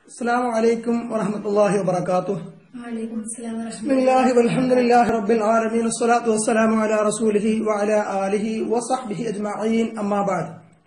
السلام عليكم ورحمة الله وبركاته وعليكم السلام ورحمة بسم الله والحمد لله رب العالمين والصلاة والسلام على رسوله وعلى آله وصحبه أجمعين أما بعد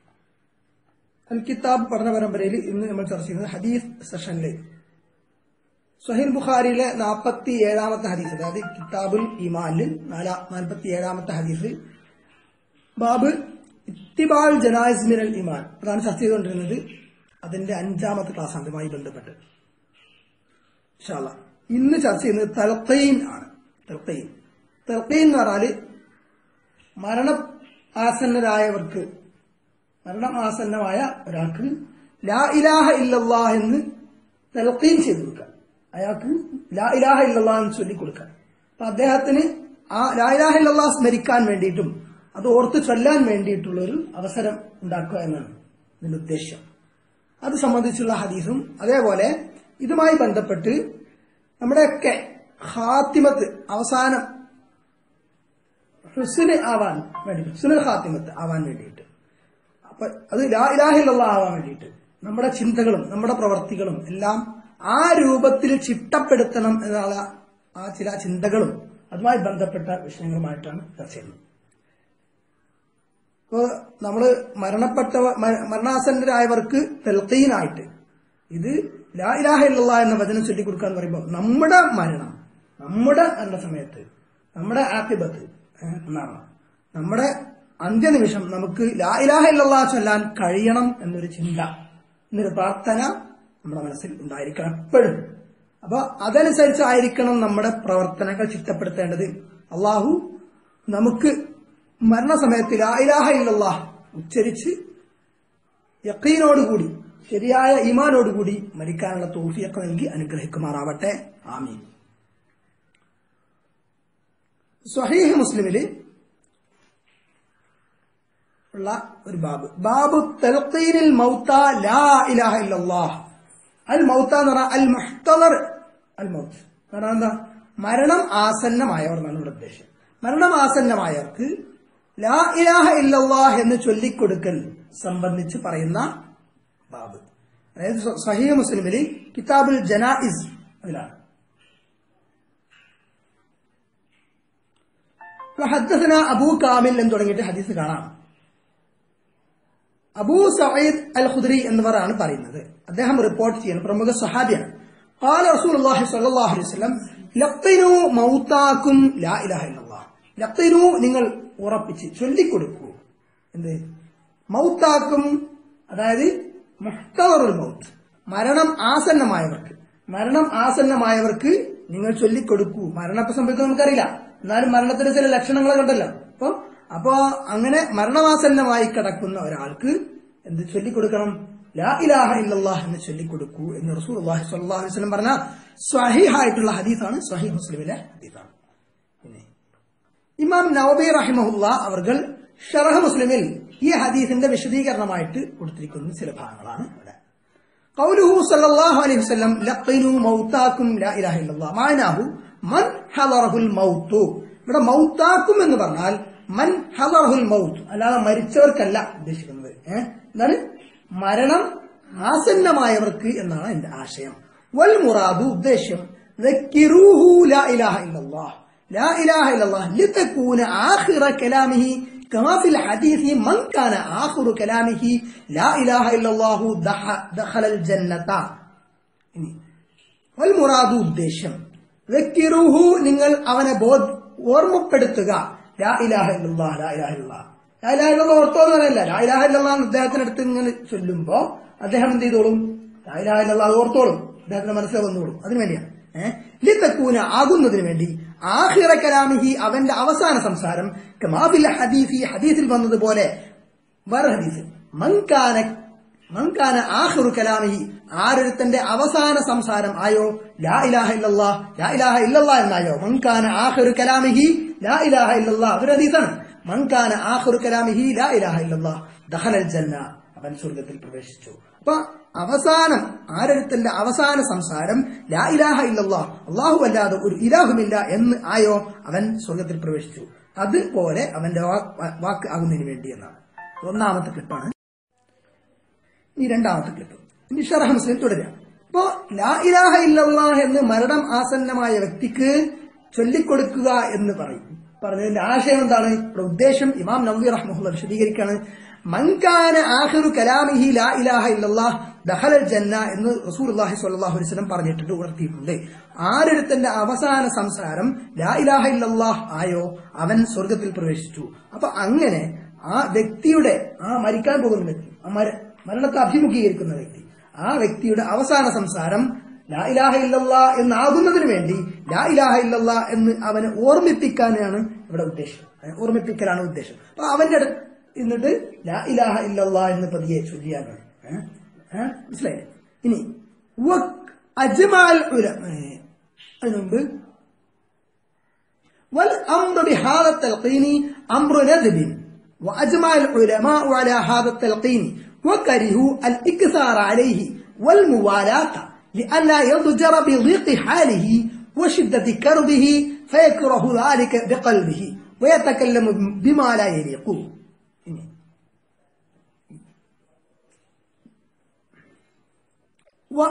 الكتاب പഠന പരമ്പരയിൽ ഇന്ന് നമ്മൾ ചർച്ച ചെയ്യുന്നത് ഹദീസ് സെഷനിൽ സഹീൽ ബുഖാരിയിലെ നാൽപ്പത്തി ഏഴാമത്തെ ഹദീസ് അതായത് കിതാബുൽ ഇമാനിൽ നാലാ നാൽപ്പത്തി ഏഴാമത്തെ ഹദീസ് ബാബ് ഇത്തിബാൾ ജനാസ് മിനൽ ഇമാൻ അതാണ് ചർച്ച ചെയ്തുകൊണ്ടിരുന്നത് അതിന്റെ അഞ്ചാമത്തെ ക്ലാസ് അതുമായി ബന്ധപ്പെട്ട് ഇൻഷാല്ല ഇന്ന് ചർച്ച ചെയ്യുന്നത് തൽക്കീൻ ആണ് തൽക്കീൻ തൽക്കീൻ എന്ന് പറഞ്ഞാല് മരണ ആസന്നരായവർക്ക് മരണം ആസന്നമായ ഒരാൾക്ക് ലാ ഇലാഹ ഇല്ലല്ലാ എന്ന് തൽക്കീൻ ചെയ്തു കൊടുക്കുക അയാൾക്ക് ലാ ഇലാഹ ഇല്ലല്ലാ എന്ന് ചൊല്ലിക്കൊടുക്കുക അപ്പൊ അദ്ദേഹത്തിന് ആ ലാ ഇലാഹ ഇല്ലല്ലാ സ്മരിക്കാൻ വേണ്ടിയിട്ടും അത് ഓർത്ത് ചൊല്ലാൻ വേണ്ടിയിട്ടുള്ള ഒരു അവസരം ഉണ്ടാക്കുക എന്നാണ് ഇതിന്റെ ഉദ്ദേശം അത് സംബന്ധിച്ചുള്ള ഹദീസും അതേപോലെ ഇതുമായി ബന്ധപ്പെട്ട് നമ്മുടെയൊക്കെ ഹാത്തിമത്ത് അവസാനം ഹുസിന് ആവാൻ വേണ്ടി ഹുസിനുൽ ഹാത്തിമത്ത് ആവാൻ വേണ്ടിയിട്ട് അപ്പൊ അത് ലാ ഇലാഹിലുള്ള ആവാൻ വേണ്ടിയിട്ട് നമ്മുടെ ചിന്തകളും നമ്മുടെ പ്രവർത്തികളും എല്ലാം ആ രൂപത്തിൽ ചിട്ടപ്പെടുത്തണം എന്നുള്ള ആ ചില ചിന്തകളും അതുമായി ബന്ധപ്പെട്ട വിഷയങ്ങളുമായിട്ടാണ് ചർച്ച ചെയ്യുന്നത് ഇപ്പോ നമ്മള് മരണപ്പെട്ട മരണാസന്നരായവർക്ക് തെൽക്കീനായിട്ട് ഇത് ലാ ഇലാഹ ഇല്ലല്ലാ എന്ന വചനം ചൊല്ലിക്കൊടുക്കുക എന്ന് പറയുമ്പോൾ നമ്മുടെ മരണം നമ്മുടെ മരണ സമയത്ത് നമ്മുടെ ആക്കിബത്ത് ഏഹ്, എന്നാണ് നമ്മുടെ അന്ത്യനിമിഷം നമുക്ക് ലാ ഇലാഹ ഇല്ലല്ലാ ചൊല്ലാൻ കഴിയണം എന്നൊരു ചിന്ത എന്നൊരു പ്രാർത്ഥന നമ്മുടെ മനസ്സിൽ ഉണ്ടായിരിക്കണം എപ്പോഴും അപ്പൊ അതനുസരിച്ചായിരിക്കണം നമ്മുടെ പ്രവർത്തനങ്ങൾ ചിട്ടപ്പെടുത്തേണ്ടത് അള്ളാഹു നമുക്ക് മരണസമയത്ത് ലാ ഇലാഹ ഇല്ലല്ലാ ഉച്ചരിച്ച് യക്കീനോടുകൂടി ശരിയായ ഈമാനോടുകൂടി മരിക്കാനുള്ള തോഫിയൊക്കെ നൽകി അനുഗ്രഹിക്കുമാറാവട്ടെ ആമീൻ സ്വഹീഹ് മുസ്ലിമില് ഉള്ള ഒരു ബാബ് ബാബു തൽഖീനിൽ മൗത്ത ലാ ഇലാഹ ഇല്ലല്ലാഹ് അൽ മൗത്ത എന്ന് പറഞ്ഞാൽ അൽ മുഹ്തദർ അൽ മൗത്ത് എന്ന് പറഞ്ഞാൽ എന്താ മരണം ആസന്നമായവർ എന്നാണ് ഇവിടെ ഉദ്ദേശം മരണം ആസന്നമായവർക്ക് ലാ ഇലാഹ ഇല്ലല്ലാഹ് എന്ന് ചൊല്ലിക്കൊടുക്കൽ സംബന്ധിച്ച് പറയുന്ന ബാബ് അതായത് സ്വ- സഹീഹ് മുസ്ലിമിൽ കിതാബുൽ ജനായിസ് അതിലാണ് ഇപ്പൊ ഹദ്ദസന അബൂ കാമിൽ എന്ന് തുടങ്ങിയിട്ട് ഹദീസ് കാണാം അബൂ സഈദ് അൽ ഖുദ്രി എന്നിവരാണ് പറയുന്നത് അദ്ദേഹം റിപ്പോർട്ട് ചെയ്യുന്ന പ്രമുഖ സഹാബിയാണ് قال رسول الله صلى الله عليه وسلم ലഖ്തിനു മൗതാക്കും ലാ ഇലാഹ ഇല്ലല്ലാഹ് ലഖ്തിനു നിങ്ങൾ ഉറപ്പിച്ച് ചൊല്ലിക്കൊടുക്കൂ എന്ത് മൗത്താക്കും അതായത് മുഹ്തവറുൽ മൗത്ത് മരണം ആസന്നമായവർക്ക് മരണം ആസന്നമായവർക്ക് നിങ്ങൾ ചൊല്ലിക്കൊടുക്കൂ മരണം ഇപ്പൊ സംഭവിക്കുന്നത് നമുക്കറിയില്ല എന്നാലും മരണത്തിന്റെ ചില ലക്ഷണങ്ങൾ കണ്ടല്ലോ അപ്പൊ അപ്പോ അങ്ങനെ മരണമാസന്നമായി കിടക്കുന്ന ഒരാൾക്ക് എന്ത് ചൊല്ലിക്കൊടുക്കണം ലാ ഇലാഹ ഇല്ലല്ലാഹ് എന്ന് ചൊല്ലിക്കൊടുക്കൂ എന്ന് റസൂൽ അള്ളാഹി സ്വല്ലല്ലാഹു അലൈഹി വസല്ലം പറഞ്ഞ സ്വഹീഹായിട്ടുള്ള ഹദീസാണ് സ്വഹീഹ് മുസ്ലിമിലെ ഹദീസാണ് പിന്നെ ഇമാം നവബി റഹിമഹുല്ല അവർകൾ ഷറഹ് മുസ്ലിമിൽ ഈ ഹദീസിന്റെ വിശദീകരണമായിട്ട് കൊടുത്തിരിക്കുന്ന ചില ഭാഗങ്ങളാണ് ഇവിടെ قوله صلى الله عليه وسلم لقنوا موتاكم لا اله الا الله معناه من حضره الموت ഇവിടെ മൗത്താക്കും എന്ന് പറഞ്ഞാൽ മൻ ഹദറഹുൽ മൗത്ത് അല്ലാതെ മരിച്ചവർക്കല്ല ഉദ്ദേശിക്കുന്നത് ഏഹ് എന്താണ് മരണം ആസന്നമായവർക്ക് എന്നാണ് എന്റെ ആശയം വൽ മുറാദു ഉദ്ദേശം ذكروه لا اله الا الله لا اله الا الله لتكون اخر كلامه كما في الحديث من كان آخر كلامه لا إله إلا الله دخ- دخل الجنة ഇനി വൽമുറാദു ഉദ്ദേശം വ്യക്തിറുഹു നിങ്ങൾ അവനെ ബോധ ഓർമ്മപ്പെടുത്തുക ലാ ഇലാഹ ഇല്ലല്ലാഹ് ലാ ഇലാഹ ഇല്ലല്ലാഹ് ലാ ഇലാഹ ഇല്ലല്ലാഹ് ഓർത്തോ എന്ന് പറയല്ല ലാ ഇലാഹ ഇല്ലല്ലാഹ് എന്ന് അദ്ദേഹത്തിനടുത്ത് ഇങ്ങനെ ചൊല്ലുമ്പോ അദ്ദേഹം എന്ത് ചെയ്തോളും ലാ ഇലാഹ ഇല്ലല്ലാഹ് ഓർത്തോളും അദ്ദേഹത്തിന്റെ മനസ്സിൽ വന്നോളും അതിനു വേണ്ടിയാണ് ഏഹ് ലിത്തക്കൂന ആകുന്നതിന് വേണ്ടി ആഹിറ കലാമിഹി അവന്റെ അവസാന സംസാരം കമാബിൽ ഹദീഫി ഹദീസിൽ വന്നതുപോലെ വേറെ ഹദീസ് മൻകാന മൻകാന ആഹിറു കലാമിഹി ആരൊരുത്തന്റെ അവസാന സംസാരം ആയോ ലാ ഇലാഹ ഇല്ലല്ലാ ലാ ഇലാഹ ഇല്ലല്ലാ എന്നായോ മൻകാന ആഹിറു കലാമിഹി ലാ ഇലാഹ ഇല്ലല്ലാ അതൊരു ഹദീസാണ് മൻകാന ആഹിറു കലാമിഹി ലാ ഇലാഹ ഇല്ലല്ലാ ദഖലൽ ജന്ന അവൻ സ്വർഗത്തിൽ പ്രവേശിച്ചു അപ്പൊ അവസാനം ആരൊരുത്തന്റെ അവസാന സംസാരം ലാ ഇലാഹ ഇല്ലല്ലാ അള്ളാഹു അല്ലാതെ ഒരു ഇലാഹുമില്ല എന്ന് ആയോ അവൻ സ്വർഗത്തിൽ പ്രവേശിച്ചു അതുപോലെ അവന്റെ വാക്ക് വാക്ക് ആകുന്നതിന് വേണ്ടി എന്നാണ് ഒന്നാമത്തെ ക്ലിപ്പാണ് ഈ രണ്ടാമത്തെ ക്ലിപ്പ് ഇനി ഷറഹ് മുസ്ലിം തുടരാം അപ്പോ ലാ ഇലാഹ ഇല്ലല്ലാഹ് എന്ന് മരണം ആസന്നമായ വ്യക്തിക്ക് ചൊല്ലിക്കൊടുക്കുക എന്ന് പറയും പറഞ്ഞതിന്റെ ആശയം എന്താണ് ഇവിടെ ഉദ്ദേശം ഇമാം നവി റഹ്മുല്ല വിശദീകരിക്കാണ് മൻകാന ആഹിറു കലാമിഹി ലാ ഇലാഹ ഇല്ലല്ലാഹ് ദഹലൽ ജന്ന എന്ന് റസൂലുള്ളാഹി സ്വല്ലല്ലാഹു അലൈഹി വസല്ലം പറഞ്ഞിട്ടുണ്ട് ഉണർത്തിയിട്ടുണ്ട് ആരൊരുത്തന്റെ അവസാന സംസാരം ലാ ഇലാഹ ഇല്ലല്ലാഹ് ആയോ അവൻ സ്വർഗത്തിൽ പ്രവേശിച്ചു അപ്പൊ അങ്ങനെ ആ വ്യക്തിയുടെ ആ മരിക്കാൻ പോകുന്ന വ്യക്തി ആ മര- മരണത്തെ അഭിമുഖീകരിക്കുന്ന വ്യക്തി ആ വ്യക്തിയുടെ അവസാന സംസാരം ലാ ഇലാഹ ഇല്ലല്ലാ എന്നാകുന്നതിന് വേണ്ടി ലാ ഇലാഹ ഇല്ലല്ലാ എന്ന് അവനെ ഓർമ്മിപ്പിക്കാനാണ് ഇവിടെ ഉദ്ദേശം അവനെ ഓർമ്മിപ്പിക്കലാണ് ഉദ്ദേശം അപ്പൊ അവന്റെ അടുത്ത് എന്നിട്ട് ലാ ഇലാഹ ഇല്ലല്ലാ എന്ന് പതിയെ ചൊല്ലിയാണ് ഏഹ്? ഏഹ്? മനസ്സിലായില്ലേ ഇനി വക് അജ്മാൽ ഉല- ഏഹ്, അതിനു മുമ്പ് والأمر بهذا التلقين أمر ندب وأجمع العلماء على هذا التلقين وكرهوا الإكثار عليه والموالاة لئلا يضجر بضيق حاله وشدة كربه فيكره ذلك بقلبه ويتكلم بما لا يليق و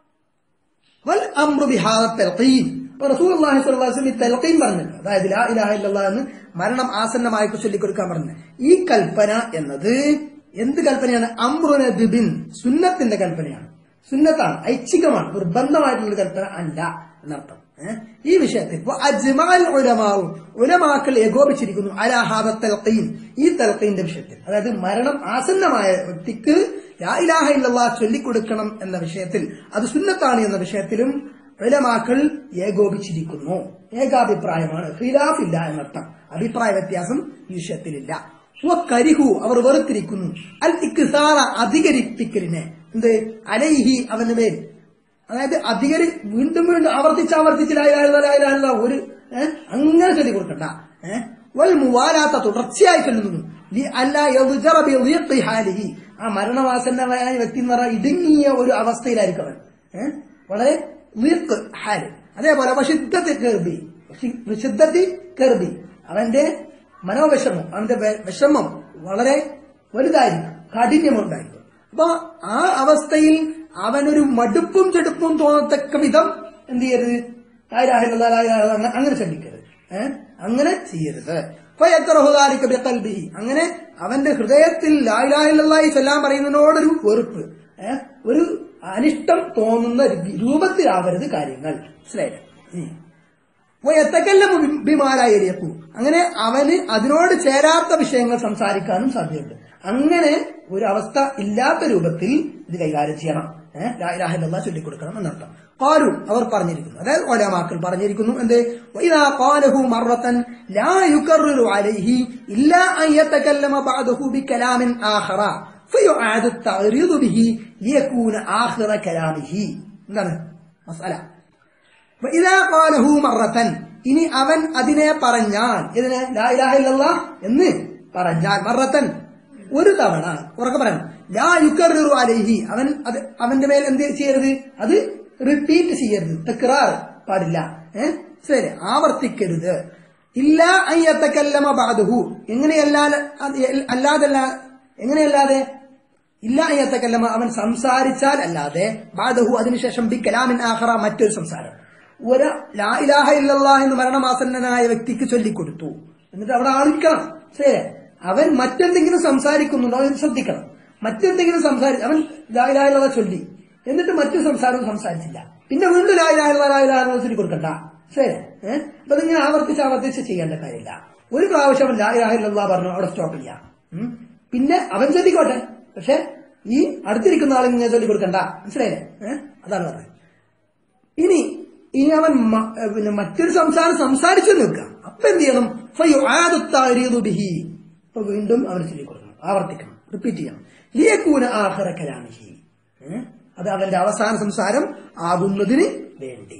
والامر بهذا التلقين റസൂലുള്ളാഹി സ്വല്ലല്ലാഹു അലൈഹി വസല്ലം ഈ തൽഖീൻ പറഞ്ഞല്ലോ അതായത് ലാ ഇലാഹ ഇല്ലല്ലാഹ് എന്ന് മരണം ആസന്നമായപ്പോൾ ചൊല്ലിക്കൊടുക്കാൻ പറഞ്ഞു ഈ കൽപ്പന എന്നത് എന്ത് കൽപ്പനയാണ് അമ്രുന ബിബിൻ സുന്നത്തിന്റെ കൽപ്പനയാണ് സുന്നത്താണ് ഐച്ഛികമാണ് നിർബന്ധമായിട്ടുള്ള കൽപ്പന അല്ല എന്നർത്ഥം ഏഹ്? ഈ വിഷയത്തിൽ ഇപ്പൊ അജ്മാൽ ഉലമാവും ഉലമാക്കൾ ഏകോപിച്ചിരിക്കുന്നു അലാഹാദ തൽഖീൻ ഈ തൽഖീന്റെ വിഷയത്തിൽ അതായത് മരണം ആസന്നമായ വ്യക്തിക്ക് ലാ ഇലാഹ ഇല്ലല്ലാഹ് ചൊല്ലിക്കൊടുക്കണം എന്ന വിഷയത്തിൽ അത് സുന്നത്താണ് എന്ന വിഷയത്തിലും ഉലമാക്കൾ ഏകോപിച്ചിരിക്കുന്നു ഏകാഭിപ്രായമാണ് ഖിലാഫില്ല എന്നർത്ഥം അഭിപ്രായ വ്യത്യാസം ഈ വിഷയത്തിലില്ല കരിഹു അവർ വെറുത്തിരിക്കുന്നു അൽ ഇക്സാറ അധികരിപ്പിക്കലിനെ എന്ത് അലൈഹി അവന്റെ മേൽ അതായത് അധികരി വീണ്ടും വീണ്ടും ആവർത്തിച്ച് ആവർത്തിച്ച് ലാ ഇലാഹ ഇല്ലല്ലാഹ് ലാ ഇലാഹ ഇല്ലല്ലാഹ് ഒരു ഏ, അങ്ങനെ ചൊല്ലി കൊടുക്കണ്ട ഏഹ് വൽ മുവാലാത്ത തുടർച്ചയായി ചൊല്ലുന്നു ലി അല്ലാ യദ്ജറ ബി ളിഖി ഹാലിഹി ആ മരണവാസന്നമായ വ്യക്തി എന്ന് പറഞ്ഞാൽ ഇടുങ്ങിയ ഒരു അവസ്ഥയിലായിരിക്കും അവൻ ഏഹ് വളരെ ളിഖ് ഹാല് അതേപോലെ വശുദ്ധത്തി കെർബി വിശുദ്ധത്തി കെർബി അവന്റെ മനോവിഷമം അവന്റെ വെ- വിഷമം വളരെ വലുതായിരിക്കും കാഠിന്യമുണ്ടായിരിക്കും അപ്പൊ ആ അവസ്ഥയിൽ അവനൊരു മടുപ്പും ചെടുപ്പും തോന്നത്തക്ക വിധം എന്ത് ചെയ്യരുത് ലായിലാഹില്ല അങ്ങനെ ചലിക്കരുത് ഏഹ് അങ്ങനെ ചെയ്യരുത് ഫയക്റഹുദാലിക ബിഖൽബിഹി. അങ്ങനെ അവന്റെ ഹൃദയത്തിൽ ലായിലാഹില്ലായി ചൊല്ലാൻ പറയുന്നതിനോടൊരു വെറുപ്പ് ഏഹ് ഒരു അനിഷ്ടം തോന്നുന്ന രൂപത്തിലാവരുത് കാര്യങ്ങൾ മനസ്സിലായില്ലേ ഇനി വയത്തക്കല്ലമു ബിമാലായിരിക്കും അങ്ങനെ അവന് അതിനോട് ചേരാത്ത വിഷയങ്ങൾ സംസാരിക്കാനും സാധ്യതയുണ്ട് അങ്ങനെ ഒരു അവസ്ഥ ഇല്ലാത്ത രൂപത്തിൽ ഇത് കൈകാര്യം ചെയ്യണം ഏഹ് ലാഹില്ല ചൊല്ലിക്കൊടുക്കണം എന്നർത്ഥം കാലു അവർ പറഞ്ഞിരിക്കുന്നു അതായത് ഒലമാക്കൾ പറഞ്ഞിരിക്കുന്നു എന്ത് വൈദാ ഖാലഹു മറത്തൻ ലാ യുകർറിറു അലൈഹി ഇല്ലാ അൻ യതകല്ലമ ബഅദഹു ബികലാമിൻ ആഖറ ഫയുആദു തഅരീദു ബിഹി ലിയകൂന ആഖിറ കലാമിഹി എന്താണ് മസ്അല ഇതാ ഖാലഹു മറത്തൻ ഇനി അവൻ അതിനെ പറഞ്ഞാൽ ഇതിനെ ലാ ഇലാഹ ഇല്ലല്ലാഹ് എന്ന് പറഞ്ഞാൽ മറത്തൻ ഒരു തവണ ഉറക്കെ പറയണം ലാ യുക്കറിറു അലൈഹി അവൻ അത് അവന്റെ മേൽ എന്ത് ചെയ്യരുത് അത് റിപ്പീറ്റ് ചെയ്യരുത് തക്രാർ പാടില്ല ഏഹ് ശരി ആവർത്തിക്കരുത് ഇല്ല അയ്യത്തക്കല്ലമ ബാദുഹു എങ്ങനെയല്ലാതെ അല്ലാതല്ല എങ്ങനെയല്ലാതെ ഇല്ല അയ്യത്തക്കല്ലമ അവൻ സംസാരിച്ചാൽ അല്ലാതെ ബാദഹു അതിനുശേഷം ബി കലാമിൻ ആഹറ മറ്റൊരു സംസാരം ഒരു ലാ ഇലാഹ ഇല്ലല്ലാഹ് എന്ന് മരണമാസന്നനായ വ്യക്തിക്ക് ചൊല്ലിക്കൊടുത്തു എന്നിട്ട് അവിടെ ആളിക്കണം ശരി അവൻ മറ്റെന്തെങ്കിലും സംസാരിക്കുന്നുണ്ടോ അതിന് ശ്രദ്ധിക്കണം മറ്റെന്തെങ്കിലും സംസാരി അവൻ ലാ ഇലാഹ ഇല്ലല്ലാഹ് ചൊല്ലി എന്നിട്ട് മറ്റു സംസാരവും സംസാരിച്ചില്ല പിന്നെ വീണ്ടും ലാ ഇലാഹ ഇല്ലല്ലാഹ് ലാ ഇലാഹ ഇല്ലല്ലാഹ് ചൊല്ലി കൊടുക്കണ്ട ശരി ഏഹ് അപ്പൊ അതിങ്ങനെ ആവർത്തിച്ച് ആവർത്തിച്ച് ചെയ്യേണ്ട കാര്യമില്ല ഒരു പ്രാവശ്യം അവൻ ലാ ഇലാഹ ഇല്ലല്ലാഹ് പറഞ്ഞു അവിടെ സ്റ്റോപ്പ് ചെയ്യാം ഉം. പിന്നെ അവൻ ചൊല്ലിക്കോട്ടെ പക്ഷെ ഈ അടുത്തിരിക്കുന്ന ആളിങ്ങനെ ചൊല്ലി കൊടുക്കണ്ട മനസ്സിലായില്ലേ ഏഹ് അതാണ് പറഞ്ഞത് ഇനി ഇനി അവൻ മ- ഏ, പിന്നെ മറ്റൊരു സംസാരം സംസാരിച്ചു നിൽക്കാം അപ്പൊ എന്ത് ചെയ്യണം ഫയുആദുത്താരീദു ബിഹി അപ്പൊ വീണ്ടും അവന് ചൊല്ലിക്കൊടുക്കണം ആവർത്തിക്കണം റിപ്പീറ്റ് ചെയ്യണം ലിയക്കൂന ആഖിറ കലാമിഹി ഏ? അത് അവന്റെ അവസാന സംസാരം ആകുന്നതിന് വേണ്ടി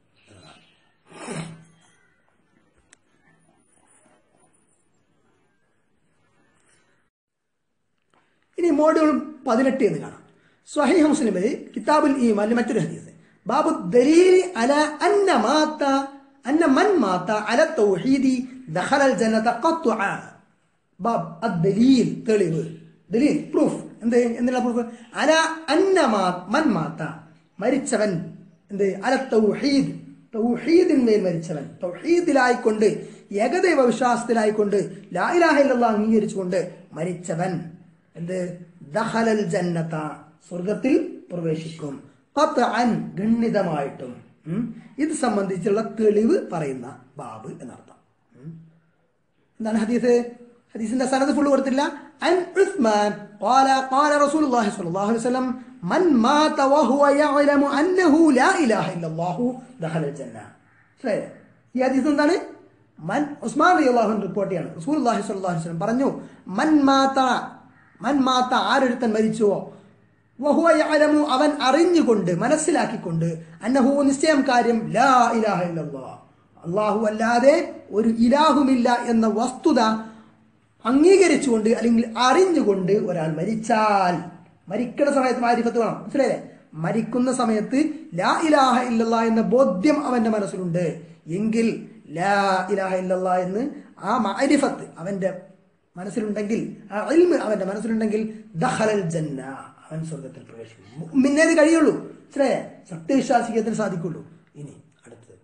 ഇനി മോഡ്യൂൾ പതിനെട്ട് എന്ന് കാണാം സ്വഹീഹ് മുസ്ലിമിൽ കിതാബുൽ ഈമാനിൽ മറ്റൊരു ഹദീസ് ബാബു ദലീൽ അല അന്ന മാത്ത അന്ന മൻ മാത്ത അല തൗഹീദി ദഖലൽ ജന്നത ഖത്വഅ ബാബ് അദ്ദലീൽ തെളിവ് ദലീൽ പ്രൂഫ് എന്ത് എന്നുള്ള പ്രൂഫ് അല അന്ന മാ മൻ മാത്ത മരിച്ചവൻ എന്ത് അല തൗഹീദ് തൗഹീദിന്മേൽ മരിച്ചവൻ തൗഹീദിലായിക്കൊണ്ട് ഏകദൈവ വിശ്വാസത്തിലായിക്കൊണ്ട് ലാ ഇലാഹ ഇല്ലല്ലാഹ് അംഗീകരിച്ചുകൊണ്ട് മരിച്ചവൻ എന്ത് ദഹലൽ ജന്നത സ്വർഗത്തിൽ പ്രവേശിക്കും ഖത്അൻ ഗണ്ണിതമായിട്ടും ഉം. ഇത് സംബന്ധിച്ചുള്ള തെളിവ് പറയുന്ന ബാബ് എന്നർത്ഥം ഉം. എന്താണ് ഹദീസ് ഹദീസിന്റെ സനത് ഫുള്ള് കൊടുത്തില്ല അൻ ഉസ്മാൻ قال قال رسول الله صلى الله عليه وسلم من مات وهو يعلم انه لا اله الا الله دخل الجنه മനസ്സിലായോ? ഈ ഹദീസ് എന്താണ് മൻ ഉസ്മാൻ റളിയല്ലാഹു അൻഹു റിപ്പോർട്ട് ചെയ്യാണ് റസൂലുള്ളാഹി സ്വല്ലല്ലാഹു അലൈഹി വസല്ലം പറഞ്ഞു മൻ മാത മൻ മാത ആരൊരുത്തൻ മരിച്ചുവോ വഹുവ യഅലമു അവൻ അറിഞ്ഞുകൊണ്ട് മനസ്സിലാക്കിക്കൊണ്ട് അന്നഹു നിശ്ചയം കാര്യം ലാ ഇലാഹ ഇല്ലല്ലാഹ് അള്ളാഹു അല്ലാതെ ഒരു ഇലാഹുമില്ല എന്ന വസ്തുത അംഗീകരിച്ചുകൊണ്ട് അല്ലെങ്കിൽ അറിഞ്ഞുകൊണ്ട് ഒരാൾ മരിച്ചാൽ മരിക്കുന്ന സമയത്ത് മാരിഫത്ത് വേണം മനസ്സിലായില്ലേ മരിക്കുന്ന സമയത്ത് ലാ ഇലാഹ ഇല്ലല്ലാ എന്ന ബോധ്യം അവന്റെ മനസ്സിലുണ്ട് എങ്കിൽ ലാ ഇലാഹ ഇല്ലല്ലാ എന്ന് ആ മാരിഫത്ത് അവന്റെ മനസ്സിലുണ്ടെങ്കിൽ ആ ഇൽമ് അവന്റെ മനസ്സിലുണ്ടെങ്കിൽ ദഹലൽ ജന്ന അവൻ സ്വർഗത്തിൽ പ്രവേശിക്കും മുന്നേത് കഴിയുള്ളൂ മനസ്സിലായേ സത്യവിശ്വാസിക്കത്തിന് സാധിക്കുള്ളൂ ഇനി അടുത്തത്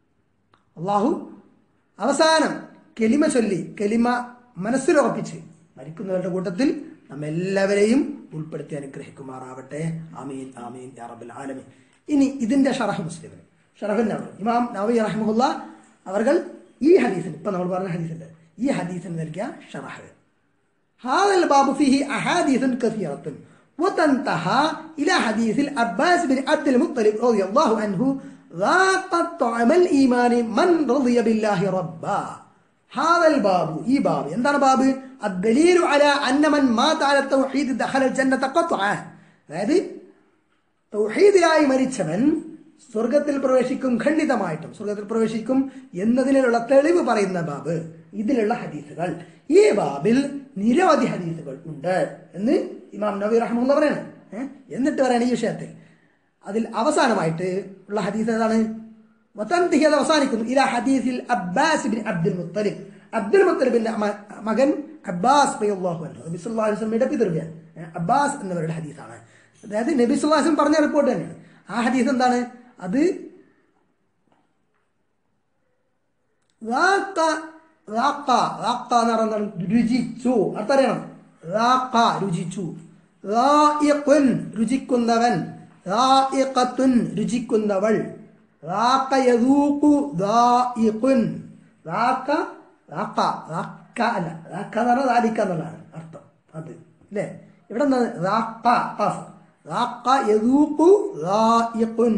അള്ളാഹു അവസാനം കെലിമ ചൊല്ലി കെലിമ മനസ്സിലുറപ്പിച്ച് മരിക്കുന്നവരുടെ കൂട്ടത്തിൽ നമ്മെല്ലാവരെയും ഉൾപ്പെടുത്തി അനുഗ്രഹിക്കുമാറാവട്ടെ ആമീൻ ആമീൻ യാ റബ്ബൽ ആലമീൻ ഇനി ഇതിന്റെ ഷറഹ് മുസ്ലിമിന് ഷറഹുൽ നവർ ഇമാം നവി റഹ്മുല്ല അവർ ഈ ഹദീസിന് ഇപ്പൊ നമ്മൾ പറഞ്ഞ ഹദീസിന്റെ ഈ ഹദീസിന് നൽകിയ ഷറഹ് هذا الباب فيه أحاديث كثيرة وتنتهى إلى حديث العباس بن عبد المطلب رضي الله عنه ذاق طعم الإيمان من رضي بالله ربا هذا الباب ഈ ബാബ് എന്താണ് ബാബ് الدليل على أن من مات على التوحيد دخل الجنة قطعا അതായത് തൗഹീദിലായി മരിച്ചവൻ സ്വർഗത്തിൽ പ്രവേശിക്കും ഖണ്ഡിതമായിട്ടും സ്വർഗത്തിൽ പ്രവേശിക്കും എന്നതിനുള്ള തെളിവ് പറയുന്ന ബാബ് ഇതിലുള്ള ഹദീസുകൾ ഈ ബാബിൽ നിരവധി ഹദീസുകൾ ഉണ്ട് എന്ന് ഇമാം നബി റഹ്മുള്ള പറയാണ് ഏ? എന്നിട്ട് പറയാണ് ഈ വിഷയത്തിൽ അതിൽ അവസാനമായിട്ട് ഉള്ള ഹദീസ് ഏതാണ് വതന്തിഹി അത് അവസാനിക്കുന്നു ഇല ഹദീസിൽ Abbas bin Abdul Muttalib Abdul മുത്തലിബിന്റെ മ- മകൻ അബ്ബാസ് റളിയല്ലാഹു അൻഹു നബി സല്ലല്ലാഹു അലൈഹി വസല്ലമയുടെ പിതൃവ്യൻ ഏ? അബ്ബാസ് എന്നവരുടെ ഹദീസാണ് അതായത് നബി സല്ലല്ലാഹു അലൈഹി വസല്ലം പറഞ്ഞ റിപ്പോർട്ട് തന്നെയാണ് ആ ഹദീസ് എന്താണ് അത് റാക്ക റാക്ക റാക്ക എന്ന് പറയുന്നത് രുചിച്ചു അർത്ഥം അറിയണം റാക്ക രുചിച്ചു റായിഖുൻ രുചിക്കുന്നവൻ റായിഖത്തുൻ രുചിക്കുന്നവൾ റാക്ക യദൂഖു റായിഖുൻ റാക്ക റാക്ക റാക്ക അല്ല റാക്ക എന്ന് പറഞ്ഞാൽ റാലിക്ക എന്നുള്ളതാണ് അർത്ഥം അത് അല്ലേ ഇവിടെ എന്താണ് റാക്ക ഖാഫ് റാക്ക യദൂഖു റായിഖുൻ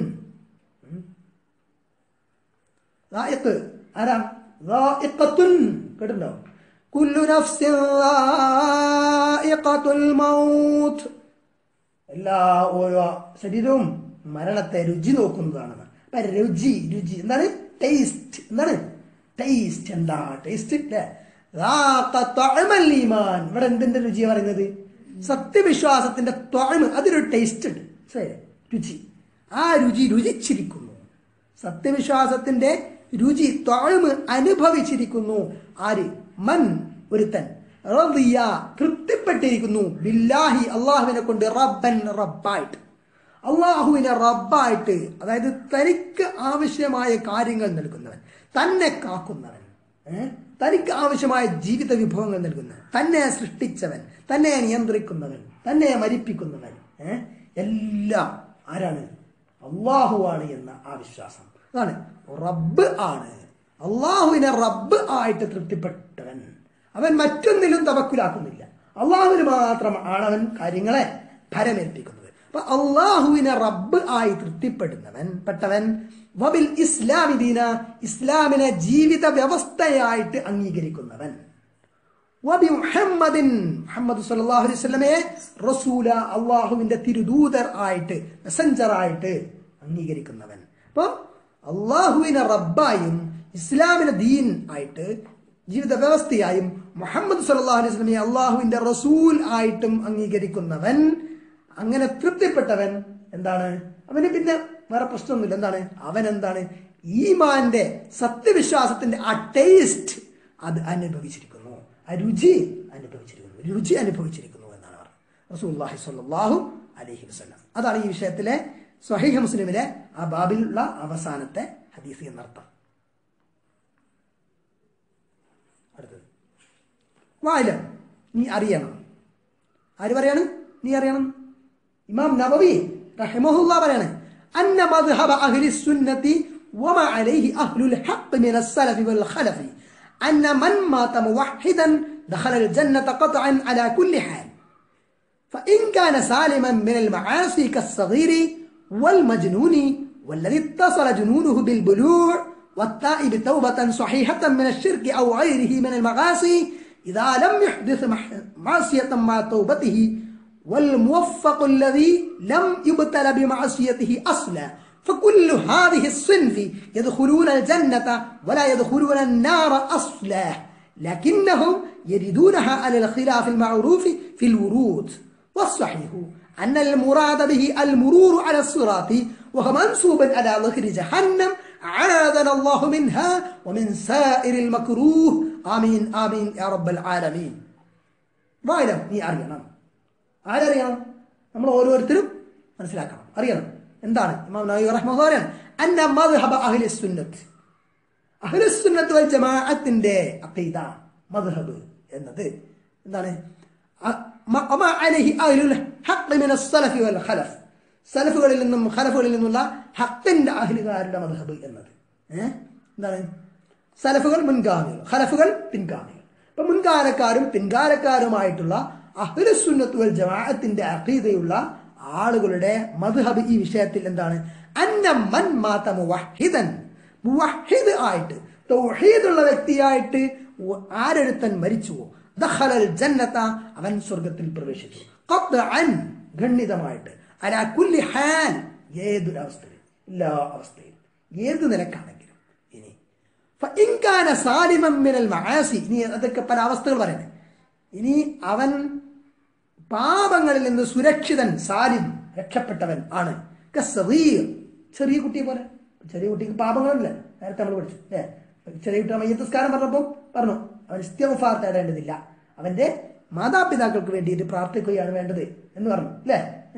റായിഖ് ആരാ റായിഖത്തുൻ കേട്ടിട്ടുണ്ടോ കുല്ലു നഫ്സിൻ റായിഖത്തുൽ മൗത്ത് എല്ലാ ഓരോ ശരീരവും മരണത്തെ രുചി നോക്കുന്നതാണ് അപ്പൊ രുചി രുചി എന്താണ് ടേസ്റ്റ് എന്താണ് ടേസ്റ്റ് എന്താ ടേസ്റ്റ് അല്ലേ റാഖ ത്വഅമൽ ഈമാൻ ഇവിടെ എന്തിന്റെ രുചിയാ പറയുന്നത് സത്യവിശ്വാസത്തിന്റെ ത്വഅമ് അതിലൊരു ടേസ്റ്റ് ഉണ്ട് ശരി രുചി ആ രുചി രുചിച്ചിരിക്കുന്നു സത്യവിശ്വാസത്തിന്റെ രുചി ത്വഅമ് അനുഭവിച്ചിരിക്കുന്നു ആര് മൻ ഒരുത്തൻ റളിയ തൃപ്തിപ്പെട്ടിരിക്കുന്നു ബില്ലാഹി അള്ളാഹുവിനെ കൊണ്ട് റബ്ബൻ റബ്ബായിട്ട് അള്ളാഹുവിനെ റബ്ബായിട്ട് അതായത് തനിക്ക് ആവശ്യമായ കാര്യങ്ങൾ നൽകുന്നവൻ തന്നെ കാക്കുന്നവൻ ഏ? തനിക്ക് ആവശ്യമായ ജീവിത വിഭവങ്ങൾ നൽകുന്നവൻ തന്നെ സൃഷ്ടിച്ചവൻ തന്നെ നിയന്ത്രിക്കുന്നവൻ തന്നെ മരിപ്പിക്കുന്നവൻ ഏ? എല്ലാം ആരാണ് അള്ളാഹുവാണ് എന്ന ആ വിശ്വാസം അതാണ് റബ്ബ് ആണ് അള്ളാഹുവിനെ റബ്ബ് ആയിട്ട് തൃപ്തിപ്പെട്ടവൻ അവൻ മറ്റൊന്നിലും തവക്കുലാക്കുന്നില്ല അള്ളാഹുവിന് മാത്രം ആണ് അവൻ കാര്യങ്ങളെ ഭരമേൽപ്പിക്കുന്നത് അപ്പൊ അള്ളാഹുവിനെ റബ്ബ് ആയി തൃപ്തിപ്പെടുന്നവൻ പെട്ടവൻ വബിൽ ഇസ്ലാമി ദീന ഇസ്ലാമിനെ ജീവിത വ്യവസ്ഥയായിട്ട് അംഗീകരിക്കുന്നവൻ വബി മുഹമ്മദിൻ മുഹമ്മദ് സല്ലല്ലാഹു അലൈഹി വസല്ലമയെ റസൂല അള്ളാഹുവിന്റെ തിരുദൂതർ ആയിട്ട് മെസ്സഞ്ചർ ആയിട്ട് അംഗീകരിക്കുന്നവൻ അപ്പൊ അള്ളാഹുവിനെ റബ്ബായും ഇസ്ലാമിനെ ദീൻ ആയിട്ട് ജീവിത വ്യവസ്ഥയായും മുഹമ്മദ് സല്ലല്ലാഹു അലൈഹി വസല്ലമയെ അള്ളാഹുവിന്റെ റസൂൽ ആയിട്ടും അംഗീകരിക്കുന്നവൻ അങ്ങനെ തൃപ്തിപ്പെട്ടവൻ എന്താണ് അവന് പിന്നെ വേറെ പ്രശ്നമൊന്നുമില്ല എന്താണ് അവൻ എന്താണ് ഈമാന്റെ സത്യവിശ്വാസത്തിന്റെ ആ ടേസ്റ്റ് അത് അനുഭവിച്ചിരിക്കുന്നു ആ രുചി അനുഭവിച്ചിരിക്കുന്നു രുചി അനുഭവിച്ചിരിക്കുന്നു എന്നാണ് പറഞ്ഞത് റസൂല്ലാഹി സ്വല്ലല്ലാഹു അലൈഹി വസല്ലം അതാണ് ഈ വിഷയത്തിലെ സ്വഹീഹ മുസ്ലിമിലെ ആ ബാബിലുള്ള അവസാനത്തെ ഹദീസ് എന്നർത്ഥം അടുത്തത് വായില നീ അറിയണം ആര് പറയാണ് നീ അറിയണം ഇമാം നബവി റഹിമഹുല്ല പറയാണ് അന്ന മദ്ഹബ അഹ്ലി സുന്നത്തി وما عليه أهل الحق من السلف والخلف أن من مات موحدا دخل الجنة قطعا على كل حال فإن كان سالما من المعاصي كالصغير والمجنون والذي اتصل جنونه بالبلوع والتائب توبة صحيحة من الشرك أو غيره من المعاصي إذا لم يحدث معصية مع توبته والموفق الذي لم يبتل بمعصيته أصلا فكل هذه الصنف يدخلون الجنة ولا يدخلون النار أصلا لكنهم يردونها على الخلاف المعروف في الورود والصحيح أن المراد به المرور على الصراط وهو منصوب على ظهر جهنم عاذنا الله منها ومن سائر المكروه آمين آمين يا رب العالمين വായിരം നീ അറിയണം ആരറിയണം നമ്മൾ ഓരോരുത്തരും മനസ്സിലാക്കണം അറിയണം എന്താണ് ഇമാം നബി റഹ്മഹു പറയാണ് അന്ന മദ്ഹബ അഹ്ലി സുന്നത്ത് അഹ്ലി സുന്നത്ത് വൽ ജമാഅത്തിന്റെ അഖീദ മദ്ഹബ് എന്നത് എന്താണ് വമാ അലൈഹി അഹ്ലുൽ ഹഖ് മിന السلف والخلف സലഫുകളിൽ നിന്നും ഖലഫുകളിൽ നിന്നുള്ള ഹക്കിന്റെ അഹ്ലുകാരുടെ മദ്ഹബ് എന്നത് ഏഹ് എന്താണ് സലഫുകൾ മുൻഗാമികൾ ഖലഫുകൾ പിൻഗാമികൾ അപ്പൊ മുൻകാലക്കാരും പിൻകാലക്കാരുമായിട്ടുള്ള അഹ്ലുസുന്നത്ത് വൽ ജമാഅത്തിന്റെ അഖീദയുള്ള ആളുകളുടെ മദ്ഹബ് ഈ വിഷയത്തിൽ എന്താണ് അന്ന മൻ മാത മുവഹിദൻ മുവഹിദ് ആയിട്ട് തൗഹീദുള്ള വ്യക്തിയായിട്ട് ആരെടുത്തൻ മരിച്ചുവോ ദഖലൽ ജന്നത അവൻ സ്വർഗത്തിൽ പ്രവേശിച്ചു ഖത്അൻ ഖണ്ഡിതമായിട്ട് അലാ കുല്ലി ഹാൽ ഏതൊരു അവസ്ഥയിൽ എല്ലാ അവസ്ഥയിലും ഏത് നിലക്കാണെങ്കിലും ഇനി ഫഇൻകാന സാലിമൻ മിനൽ മആസി ഇനി അതൊക്കെ പല അവസ്ഥകൾ പറയണേ ഇനി അവൻ പാപങ്ങളിൽ നിന്ന് സുരക്ഷിതൻ സാലിം രക്ഷപ്പെട്ടവൻ ആണ് കസീർ ചെറിയ കുട്ടിയെ പോലെ ചെറിയ കുട്ടിക്ക് പാപങ്ങളില്ല നേരത്തെ നമ്മൾ പഠിച്ചു ഏ ചെറിയ കുട്ടി മയ്യത്തസ്കാരം പറഞ്ഞപ്പോൾ പറഞ്ഞു അവൻ ഇസ്ത്യഫാർ തേടേണ്ടതില്ല അവന്റെ മാതാപിതാക്കൾക്ക് വേണ്ടിയിട്ട് പ്രാർത്ഥിക്കുകയാണ് വേണ്ടത് എന്ന് പറഞ്ഞു അല്ലേ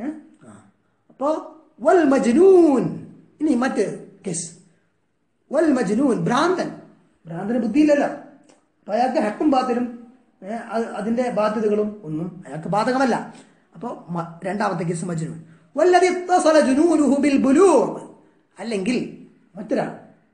അപ്പോ വൽ മജ്നൂൻ ഇനി മറ്റ് കേസ് വൽ മജ്നൂൻ ഭ്രാന്തൻ ഭ്രാന്തന് ബുദ്ധിയില്ലല്ലോ അപ്പൊ അയാൾക്ക് ഹക്കും ബാത്തിലും അതിന്റെ ബാധ്യതകളും ഒന്നും അയാൾക്ക് ബാധകമല്ല അപ്പോ രണ്ടാമത്തെ കേസ് മജ്നൂൻ വല്ലതി ഇത്തസല ജുനൂനുഹു ബിൽ ബുലൂഗ് അല്ലെങ്കിൽ മറ്റൊരാൾ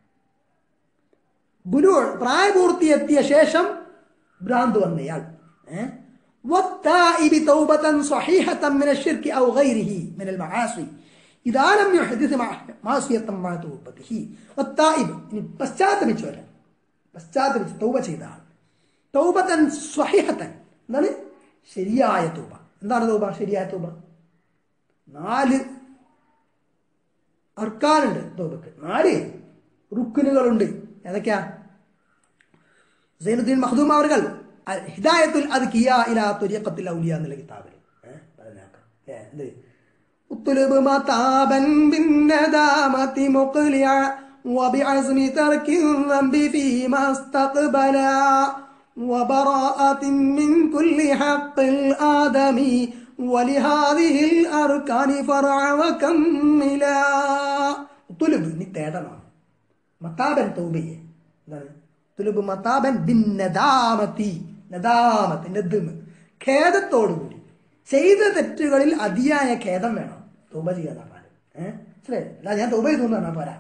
ബുലൂൾ പ്രായപൂർത്തിയെത്തിയ ശേഷം ഭ്രാന്ത് വന്നയാൾ والتائب توبة صحيحة من الشرك أو غيره من المعاصي إذا لم يحدث معصية مع توبته والتائب ഇനി പശ്ചാത്തപിച്ചവരൻ പശ്ചാത്തപിച്ച് തൗബ ചെയ്ത ആൾ തൗബത്തൻ സ്വഹിഹത്തൻ എന്താണ് ശരിയായ തൗബ എന്താണ് തൗബ ശരിയായ തൗബ നാല് അർക്കാനുണ്ട് തൗബക്ക് നാല് റുക്കുനുകളുണ്ട് ഏതൊക്കെയാ സൈനുദ്ദീൻ മഖ്ദൂം അവർ ഹിദായത്തുൽ അദ്കിയ ഇലാ തുരിഖത്തിൽ ഔലിയ എന്നുള്ള കിതാബിൽ എന്ത് ഉത്തുലുബ് മതാബൻ ബിന്നദാമതി മുഖ്ലിയ وبعزم ترك الذنب فيما استقبلا وبراءة من كل حق الآدمي ولهذه الأركان فرع وكملا തുലുബ് നീ തേടണം മത്താബൻ തൗബയെ എന്താണ് തുലുബ് മത്താബൻ ബിൻ നദാമത്തി നദാമത്ത് നദ്മ് ഖേദത്തോടുകൂടി ചെയ്ത തെറ്റുകളിൽ അതിയായ ഖേദം വേണം തൗബ ചെയ്യാൻ പറഞ്ഞാൽ ഏഹ് ശരി അല്ല ഞാൻ തൗബ ചെയ്തു എന്ന് പറഞ്ഞാൽ പോരാ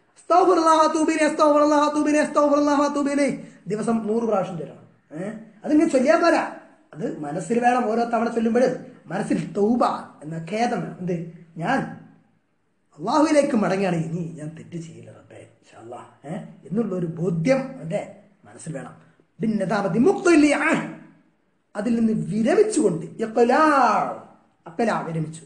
ദിവസം നൂറ് പ്രാവശ്യം ചൊല്ലണം ഏഹ് അതിങ്ങനെ ചൊല്ലിയാൽ പോരാ അത് മനസ്സിൽ വേണം ഓരോ തവണ ചൊല്ലുമ്പോഴും മനസ്സിൽ തൗബ എന്ന ഖേദം വേണം എന്ത് ഞാൻ അള്ളാഹുവിലേക്ക് മടങ്ങുകയാണ് ഇനി ഞാൻ തെറ്റ് ചെയ്യില്ല റബ്ബേ ഇൻഷാല്ലാ ഏഹ് എന്നുള്ള ഒരു ബോധ്യം അവന്റെ മനസ്സിൽ വേണം ഭിന്നതാപതി മുക്തില്ല അതിൽ നിന്ന് വിരമിച്ചുകൊണ്ട് അക്കലാ വിരമിച്ചു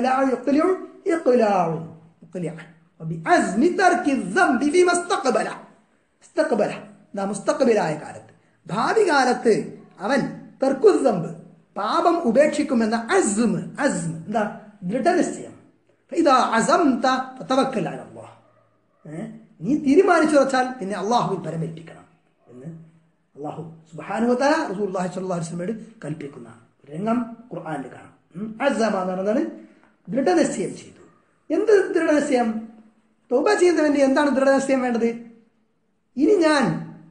മുസ്തഖബിലായ കാലത്ത് ഭാവി കാലത്ത് അവൻ തെർക്കുസംബ് പാപം ഉപേക്ഷിക്കുമെന്ന അസ്മ് അസ്മ് എന്താ ദൃഢനിശ്ചയം ഇതാ അസംത തവക്കലാണല്ലോ നീ തീരുമാനിച്ചു വെച്ചാൽ പിന്നെ അള്ളാഹുവിൽ പരമേൽപ്പിക്കണം എന്ന് അള്ളാഹു സുബാനുവത റസൂല്ലാഹി സ്വല്ലല്ലാഹു അലൈഹി വസല്ലമയോട് കൽപ്പിക്കുന്ന രംഗം ഖുർആനിൽ കാണാം അസമ എന്ന് പറയുന്നത് ദൃഢനിശ്ചയം ചെയ്തു എന്ത് ദൃഢനിശ്ചയം തൗബ ചെയ്യുന്നവന്റെ എന്താണ് ദൃഢനിശ്ചയം വേണ്ടത് ഇനി ഞാൻ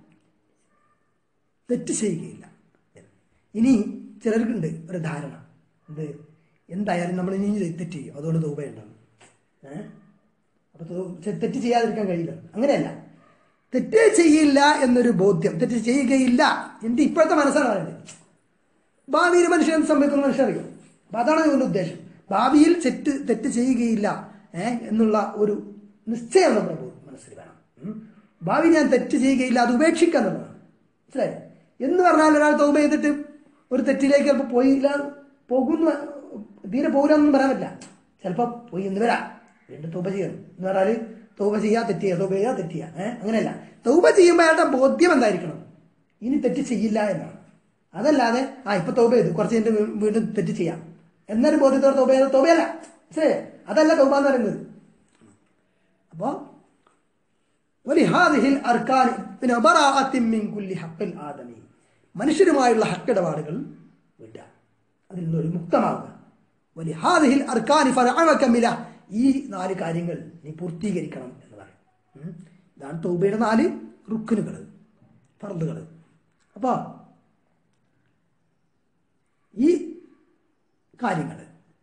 തെറ്റ് ചെയ്യുകയില്ല ഇനി ചിലർക്കുണ്ട് ഒരു ധാരണ എന്ത് എന്തായാലും നമ്മൾ ഇനി തെറ്റ് ചെയ്യും അതുകൊണ്ട് തൗബയുണ്ടാവും ഏഹ് അപ്പൊ തൗ- ചെ- തെറ്റ് ചെയ്യാതിരിക്കാൻ കഴിയില്ല അങ്ങനെയല്ല തെറ്റ് ചെയ്യില്ല എന്നൊരു ബോധ്യം തെറ്റ് ചെയ്യുകയില്ല എന്റെ ഇപ്പോഴത്തെ മനസ്സാണ് പറയുന്നത് ഭാവിയിൽ മനുഷ്യൻ എന്ത് സംഭവിക്കുന്ന മനുഷ്യൻ അറിയും അപ്പൊ അതാണ് ഇതിന്റെ ഉദ്ദേശം ഭാവിയിൽ തെറ്റ് തെറ്റ് ചെയ്യുകയില്ല ഏഹ് എന്നുള്ള ഒരു നിശ്ചയം നമ്മുടെ ബോ- മനസ്സിൽ വേണം ഉം. ഭാവി ഞാൻ തെറ്റ് ചെയ്യുകയില്ല അത് ഉപേക്ഷിക്കുക എന്നുള്ളതാണ് മനസ്സിലായി എന്ന് പറഞ്ഞാൽ ഒരാൾ തൗബ ചെയ്തിട്ട് ഒരു തെറ്റിലേക്ക് ചിലപ്പോൾ പോയില്ല പോകുന്ന തീരെ പോകില്ലെന്നും പറയാൻ പറ്റില്ല ചിലപ്പോൾ പോയി എന്ന് വരാം വീണ്ടും തൗബ ചെയ്യണം എന്ന് പറഞ്ഞാൽ തൗബ ചെയ്യാ തെറ്റ് ചെയ്യുക തൗബ ചെയ്യുക തെറ്റ് ചെയ്യുക ഏഹ് അങ്ങനെയല്ല തൗബ ചെയ്യുമ്പോൾ അയാളുടെ ബോധ്യം എന്തായിരിക്കണം ഇനി തെറ്റ് ചെയ്യില്ല എന്നാണ് അതല്ലാതെ ആ ഇപ്പൊ തൗബ ചെയ്തു കുറച്ച് കഴിഞ്ഞിട്ട് വീ- വീണ്ടും തെറ്റ് ചെയ്യാം എന്നൊരു ബോധ്യത്തോടെ തൗബ ചെയ്ത തൗബയല്ല ശരി അതല്ല തൗബ എന്ന് പറയുന്നത് അപ്പോ വലിഹാദിഹിൽ അർക്കാൻ പിന്നെ ബറാഅത്തിൻ മിൻ കുല്ലി ഹഖിൽ ആദമി മനുഷ്യരുമായുള്ള ഹക്കിടപാടുകൾ വിടുക അതിൽ നിന്നൊരു മുക്തമാവുക വലിഹാദിഹിൽ അർക്കാനി ഫറഅവക മില ഈ നാല് കാര്യങ്ങൾ നീ പൂർത്തീകരിക്കണം എന്ന് പറയും ഉം. ഇതാണ് തൗബയുടെ നാല് റുക്കിനുകൾ ഫർദുകൾ അപ്പോ ഈ കാര്യങ്ങൾ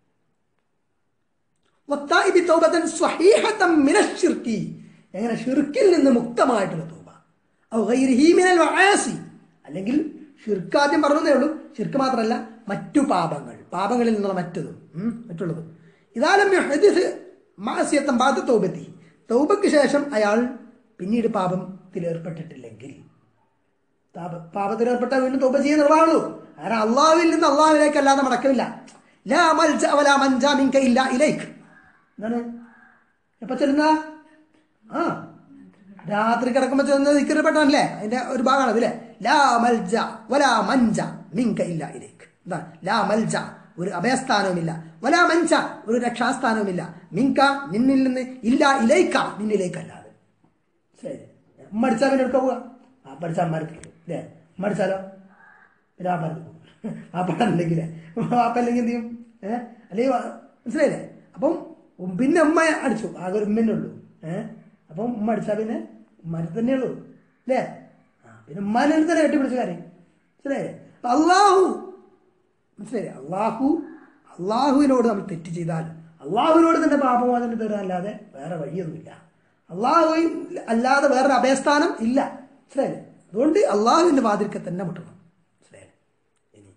വത്തായിബി തൗബതൻ സ്വഹീഹതൻ മിനശ് ശിർക്കി എങ്ങനെ ഷിർക്കിൽ നിന്ന് മുക്തമായിട്ടുള്ള തൗബ ഔ ഗൈരിഹി മിനൽ മആസി അല്ലെങ്കിൽ ഷിർക്ക് ആദ്യം പറഞ്ഞതേ ഉള്ളൂ ഷിർക്ക് മാത്രമല്ല മറ്റു പാപങ്ങൾ പാപങ്ങളിൽ നിന്നുള്ള മറ്റതും ഉം, മറ്റുള്ളതും ഇതാലും യുഹദിസ് മാസിയത്തം ബാധ തൗബത്തി തൗബയ്ക്ക് ശേഷം അയാൾ പിന്നീട് പാപത്തിൽ ഏർപ്പെട്ടിട്ടില്ലെങ്കിൽ താപ- പാപത്തിൽ ഏർപ്പെട്ടാൽ വീണ്ടും തോപ ചെയ്യാൻ നിർവാഹമുള്ളൂ കാരണം അള്ളാഹുവിൽ നിന്ന് അള്ളാഹുവിലേക്ക് അല്ലാതെ മടക്കമില്ല ലാ മൽജ വലാ മൻജാ മിൻക ഇല്ലാ ഇലൈക്ക് എന്താണ് എപ്പോ ചെല്ലുന്ന ആ രാത്രി കിടക്കുമ്പോ ചെന്ന് നിൽക്കപ്പെട്ടല്ലേ അതിന്റെ ഒരു ഭാഗമാണ് അതില്ലേ ലാ മൽജ വലാ മഞ്ച മിൻക ഇല്ലാ ഇലൈക്ക് എന്താ ലാ മൽജ ഒരു അഭയസ്ഥാനവുമില്ല വലാ മഞ്ച ഒരു രക്ഷാസ്ഥാനവുമില്ല മിൻക നിന്നിൽ നിന്ന് ഇല്ല ഇലൈക്ക നിന്നിലേക്കല്ലാതെ ശരി ഉമ്മ അടിച്ചാൽ പിന്നെ എടുക്കാൻ പോവാ ആ പഠിച്ച അമ്മമാർക്ക് അല്ലേ ഉമ്മ അടിച്ചാലോ പിന്നെ ആ പറഞ്ഞു ആ പടം ഉണ്ടെങ്കിൽ വാപ്പ അല്ലെങ്കിൽ എന്ത് ചെയ്യും ഏഹ് അല്ലെങ്കിൽ വാ- മനസ്സിലായില്ലേ അപ്പം ഉം പിന്നെ ഉമ്മ അടിച്ചു ആകെ ഒരു ഉമ്മന്നെ ഉള്ളൂ ഏഹ് അപ്പം ഉമ്മ അടിച്ചാൽ പിന്നെ ഉമ്മാനെ തന്നെ ഉള്ളൂ അല്ലേ ആ പിന്നെ ഉമ്മാനെ അടുത്ത് തന്നെ കെട്ടിപ്പിടിച്ച കാര്യം മനസ്സിലായില്ലേ അപ്പൊ അള്ളാഹു മനസ്സിലായില്ലേ അള്ളാഹു അള്ളാഹുവിനോട് നമ്മൾ തെറ്റ് ചെയ്താൽ അള്ളാഹുവിനോട് തന്നെ പാപമോചനം തരാനല്ലാതെ വേറെ വഴിയൊന്നുമില്ല അള്ളാഹു അല്ലാതെ വേറൊരു അഭയസ്ഥാനം ഇല്ല മനസ്സിലായില്ലേ അതുകൊണ്ട് അള്ളാഹുവിന്റെ വാതിൽക്ക് തന്നെ മുട്ടണം മനസ്സിലായില്ലേ ഇനി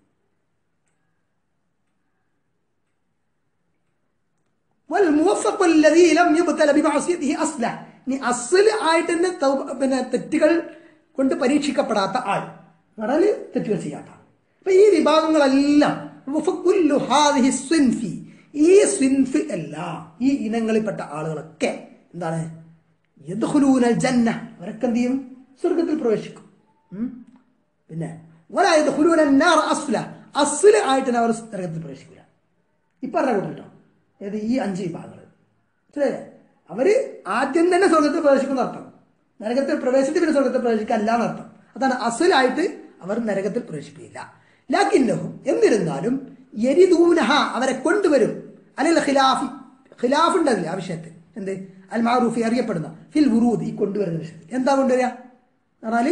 والموفق الذي لم يبتل بمعصيته اصلا ഇനി അസൽ ആയിട്ട് തന്നെ തൗബ- പിന്നെ തെറ്റുകൾ കൊണ്ട് പരീക്ഷിക്കപ്പെടാത്ത ആൾ എന്ന് പറഞ്ഞാല് തെറ്റുകൾ ചെയ്യാത്ത ആൾ അപ്പൊ ഈ വിഭാഗങ്ങളെല്ലാം വഫക്കുല്ലു ഹാദിഹി സ്വിൻഫി ഈ സ്വിൻഫ് എല്ലാം ഈ ഇനങ്ങളിൽപ്പെട്ട ആളുകളൊക്കെ എന്താണ് യദ്ഖുലൂനൽ ജന്ന അവരൊക്കെ എന്ത് ചെയ്യും സ്വർഗത്തിൽ പ്രവേശിക്കും ഉം. പിന്നെ വലാ യദ്ഖുലൂനൻ നാർ അസ്ല അസ്ല ആയിട്ട് അവർ നരകത്തിൽ പ്രവേശിക്കില്ല ഈ പറഞ്ഞ കൂട്ടോ ഏത് ഈ അഞ്ച് വിഭാഗങ്ങൾ മനസ്സിലായില്ലേ അവര് ആദ്യം തന്നെ സ്വർഗത്തിൽ പ്രവേശിക്കുന്ന അർത്ഥം നരകത്തിൽ പ്രവേശിച്ച് പിന്നെ സ്വർഗത്തിൽ പ്രവേശിക്കല്ല എന്നർത്ഥം അതാണ് അസലായിട്ട് അവർ നരകത്തിൽ പ്രവേശിപ്പിക്കില്ല ലാക്കിന്നഹും എന്നിരുന്നാലും യരിദൂനഹ അവരെ കൊണ്ടുവരും അല്ലെങ്കിൽ ഖിലാഫി ഖിലാഫ് ഉണ്ടല്ലേ ആ വിഷയത്തിൽ എന്ത് അൽ മാറൂഫി അറിയപ്പെടുന്ന ഫിൽ വുറൂദ് ഈ കൊണ്ടുവരുന്ന വിഷയത്തിൽ എന്താ കൊണ്ടുവരിക എന്ന് പറഞ്ഞാല്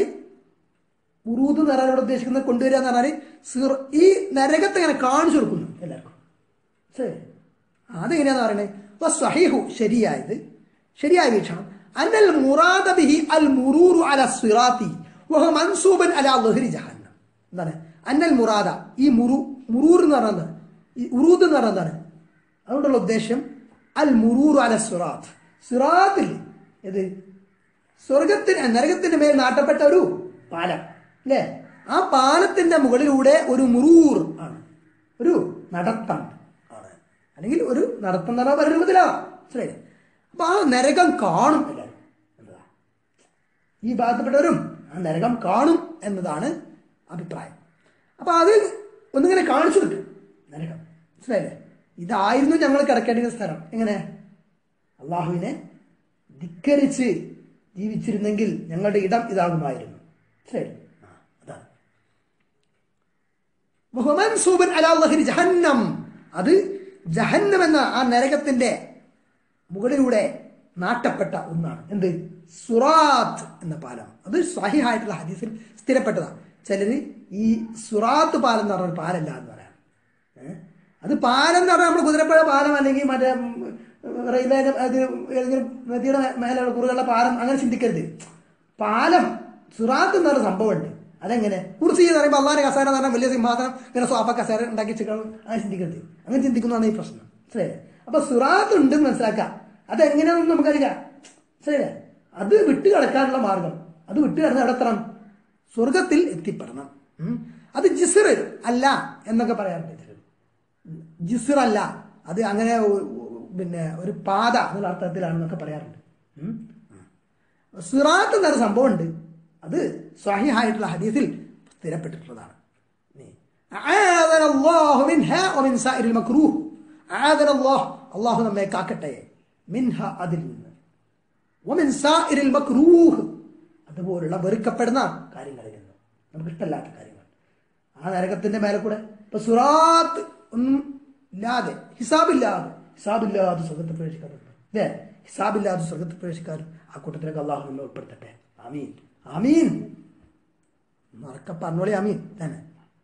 ഉറൂദ് എന്ന് പറയാൻ ഇവിടെ ഉദ്ദേശിക്കുന്നത് കൊണ്ടുവരിക എന്ന് പറഞ്ഞാൽ സിർ- ഈ നരകത്തെ ഇങ്ങനെ കാണിച്ചു കൊടുക്കുന്നു എല്ലാവർക്കും ശരി അതെങ്ങനെയാന്ന് പറയുന്നത് സഹീഹു ശരിയായത് ശരിയായ വീക്ഷണം അന്നൽ മുറാദ ബിഹി അൽ മുറൂറു അല സിറാത്തി വഹ മൻസൂബൻ അല ലഹരി ജഹന്നം എന്താണ് അന്നൽ മുറാദ ഈ മുറു മുറൂർ എന്ന് പറഞ്ഞാൽ എന്താണ്? ഈ ഉറൂദ് എന്ന് പറഞ്ഞാൽ എന്താണ് അതുകൊണ്ടുള്ള ഉദ്ദേശം അൽ മുറൂറു അല സിറാത്ത് സിറാത്തിൽ ഇത് സ്വർഗത്തിന് നരകത്തിന്റെ മേൽ നാട്ടപ്പെട്ട ഒരു പാലം അല്ലേ ആ പാലത്തിന്റെ മുകളിലൂടെ ഒരു മുറൂർ ആണ് ഒരു നടത്തം ആണ് അല്ലെങ്കിൽ ഒരു നടത്തം എന്ന് പറഞ്ഞാൽ പരിണമത്തിലാവാം മനസ്സിലായില്ലേ അപ്പൊ ആ നരകം കാണും എല്ലാവരും എന്നതാ ഈ ഭാഗത്തപ്പെട്ടവരും ആ നരകം കാണും എന്നതാണ് അഭിപ്രായം അപ്പൊ അത് ഒന്നിങ്ങനെ കാണിച്ചു കൊടുക്കും നരകം മനസ്സിലായില്ലേ ഇതായിരുന്നു ഞങ്ങൾ കിടക്കേണ്ട സ്ഥലം എങ്ങനെ അള്ളാഹുവിനെ ധിക്കരിച്ച് ജീവിച്ചിരുന്നെങ്കിൽ ഞങ്ങളുടെ ഇടം ഇതാകുമായിരുന്നു ശരി ആ, അതാണ് മുഹമ്മദ് സൂബൻ അലാഹി ജഹന്നം അത് ജഹന്നം എന്ന ആ നരകത്തിന്റെ മുകളിലൂടെ നാട്ടപ്പെട്ട ഒന്നാണ് എന്ത് സുറാത്ത് എന്ന പാലം അത് സഹിഹായിട്ടുള്ള ഹദീസിൽ സ്ഥിരപ്പെട്ടതാണ് ചിലര് ഈ സുറാത്ത് പാലം എന്ന് പറഞ്ഞ പാലല്ല എന്ന് പറയാം ഏ? അത് പാലം എന്ന് പറഞ്ഞാൽ നമ്മൾ കുതിരപ്പുഴ പാലം അല്ലെങ്കിൽ മറ്റേ ഉം, റെയിൽവേ അത് ഏതെങ്കിലും നദിയുടെ മേലുള്ള കുറുകളുടെ പാലം അങ്ങനെ ചിന്തിക്കരുത് പാലം സുറാത്ത് എന്ന് പറഞ്ഞ സംഭവമുണ്ട് അതെങ്ങനെ കുറിച്ച് എന്ന് പറയുമ്പോൾ അള്ളാഹിന്റെ കസേര എന്ന് പറഞ്ഞാൽ വലിയ സിംഹാസനം ഇങ്ങനെ സോഫ കസേര ഉണ്ടാക്കി വെച്ചിട്ടാണ് അങ്ങനെ ചിന്തിക്കരുത് അങ്ങനെ ചിന്തിക്കുന്നതാണ് ഈ പ്രശ്നം മനസ്സിലായില്ലേ അപ്പൊ സുറാത്ത് ഉണ്ടെന്ന് മനസ്സിലാക്കാം അതെങ്ങനെയാണെന്ന് നമുക്കറിയാം മനസ്സിലായില്ലേ അത് വിട്ട് കിടക്കാനുള്ള മാർഗം അത് വിട്ട് കിടന്ന് എവിടെ എത്തണം സ്വർഗത്തിൽ എത്തിപ്പെടണം ഉം. അത് ജിസിർ അല്ല എന്നൊക്കെ പറയാറുണ്ട് ഇതിൽ ജിസിർ അല്ല അത് അങ്ങനെ ഒ- ഒ- പിന്നെ ഒരു പാത എന്നുള്ള അർത്ഥത്തിലാണെന്നൊക്കെ പറയാറുണ്ട് ഉം. സിറാത്ത് എന്നൊരു സംഭവമുണ്ട് അത് സ്വഹിഹായിട്ടുള്ള ഹദീസിൽ സ്ഥിരപ്പെട്ടിട്ടുള്ളതാണ് ഇനി, أعاذنا الله منها ومن سائر المكروه أعاذنا الله അള്ളാഹു നമ്മെ കാക്കട്ടെ മിൻഹ അതിൽ നിന്ന് ومن سائر المكروه അതുപോലുള്ള വെറുക്കപ്പെടുന്ന കാര്യങ്ങളിൽ നിന്ന് നമുക്ക് ഇഷ്ടമല്ലാത്ത കാര്യങ്ങൾ ആ നരകത്തിന്റെ മേലെ കൂടെ ഇപ്പൊ സുറാത്ത് ഒന്നും ഇല്ലാതെ ഹിസാബില്ലാതെ ഹിസാബില്ലാതെ സ്വർഗത്തിൽ പ്രവേശിക്കാറുണ്ട് അല്ലേ ഹിസാബില്ലാതെ സ്വർഗത്തിൽ പ്രവേശിക്കാറും ആ കൂട്ടത്തിലേക്ക് അള്ളാഹു നമ്മെ ഉൾപ്പെടുത്തട്ടെ ആമീൻ ആമീൻ മറക്ക പറഞ്ഞോളി ആമീൻ തന്നെ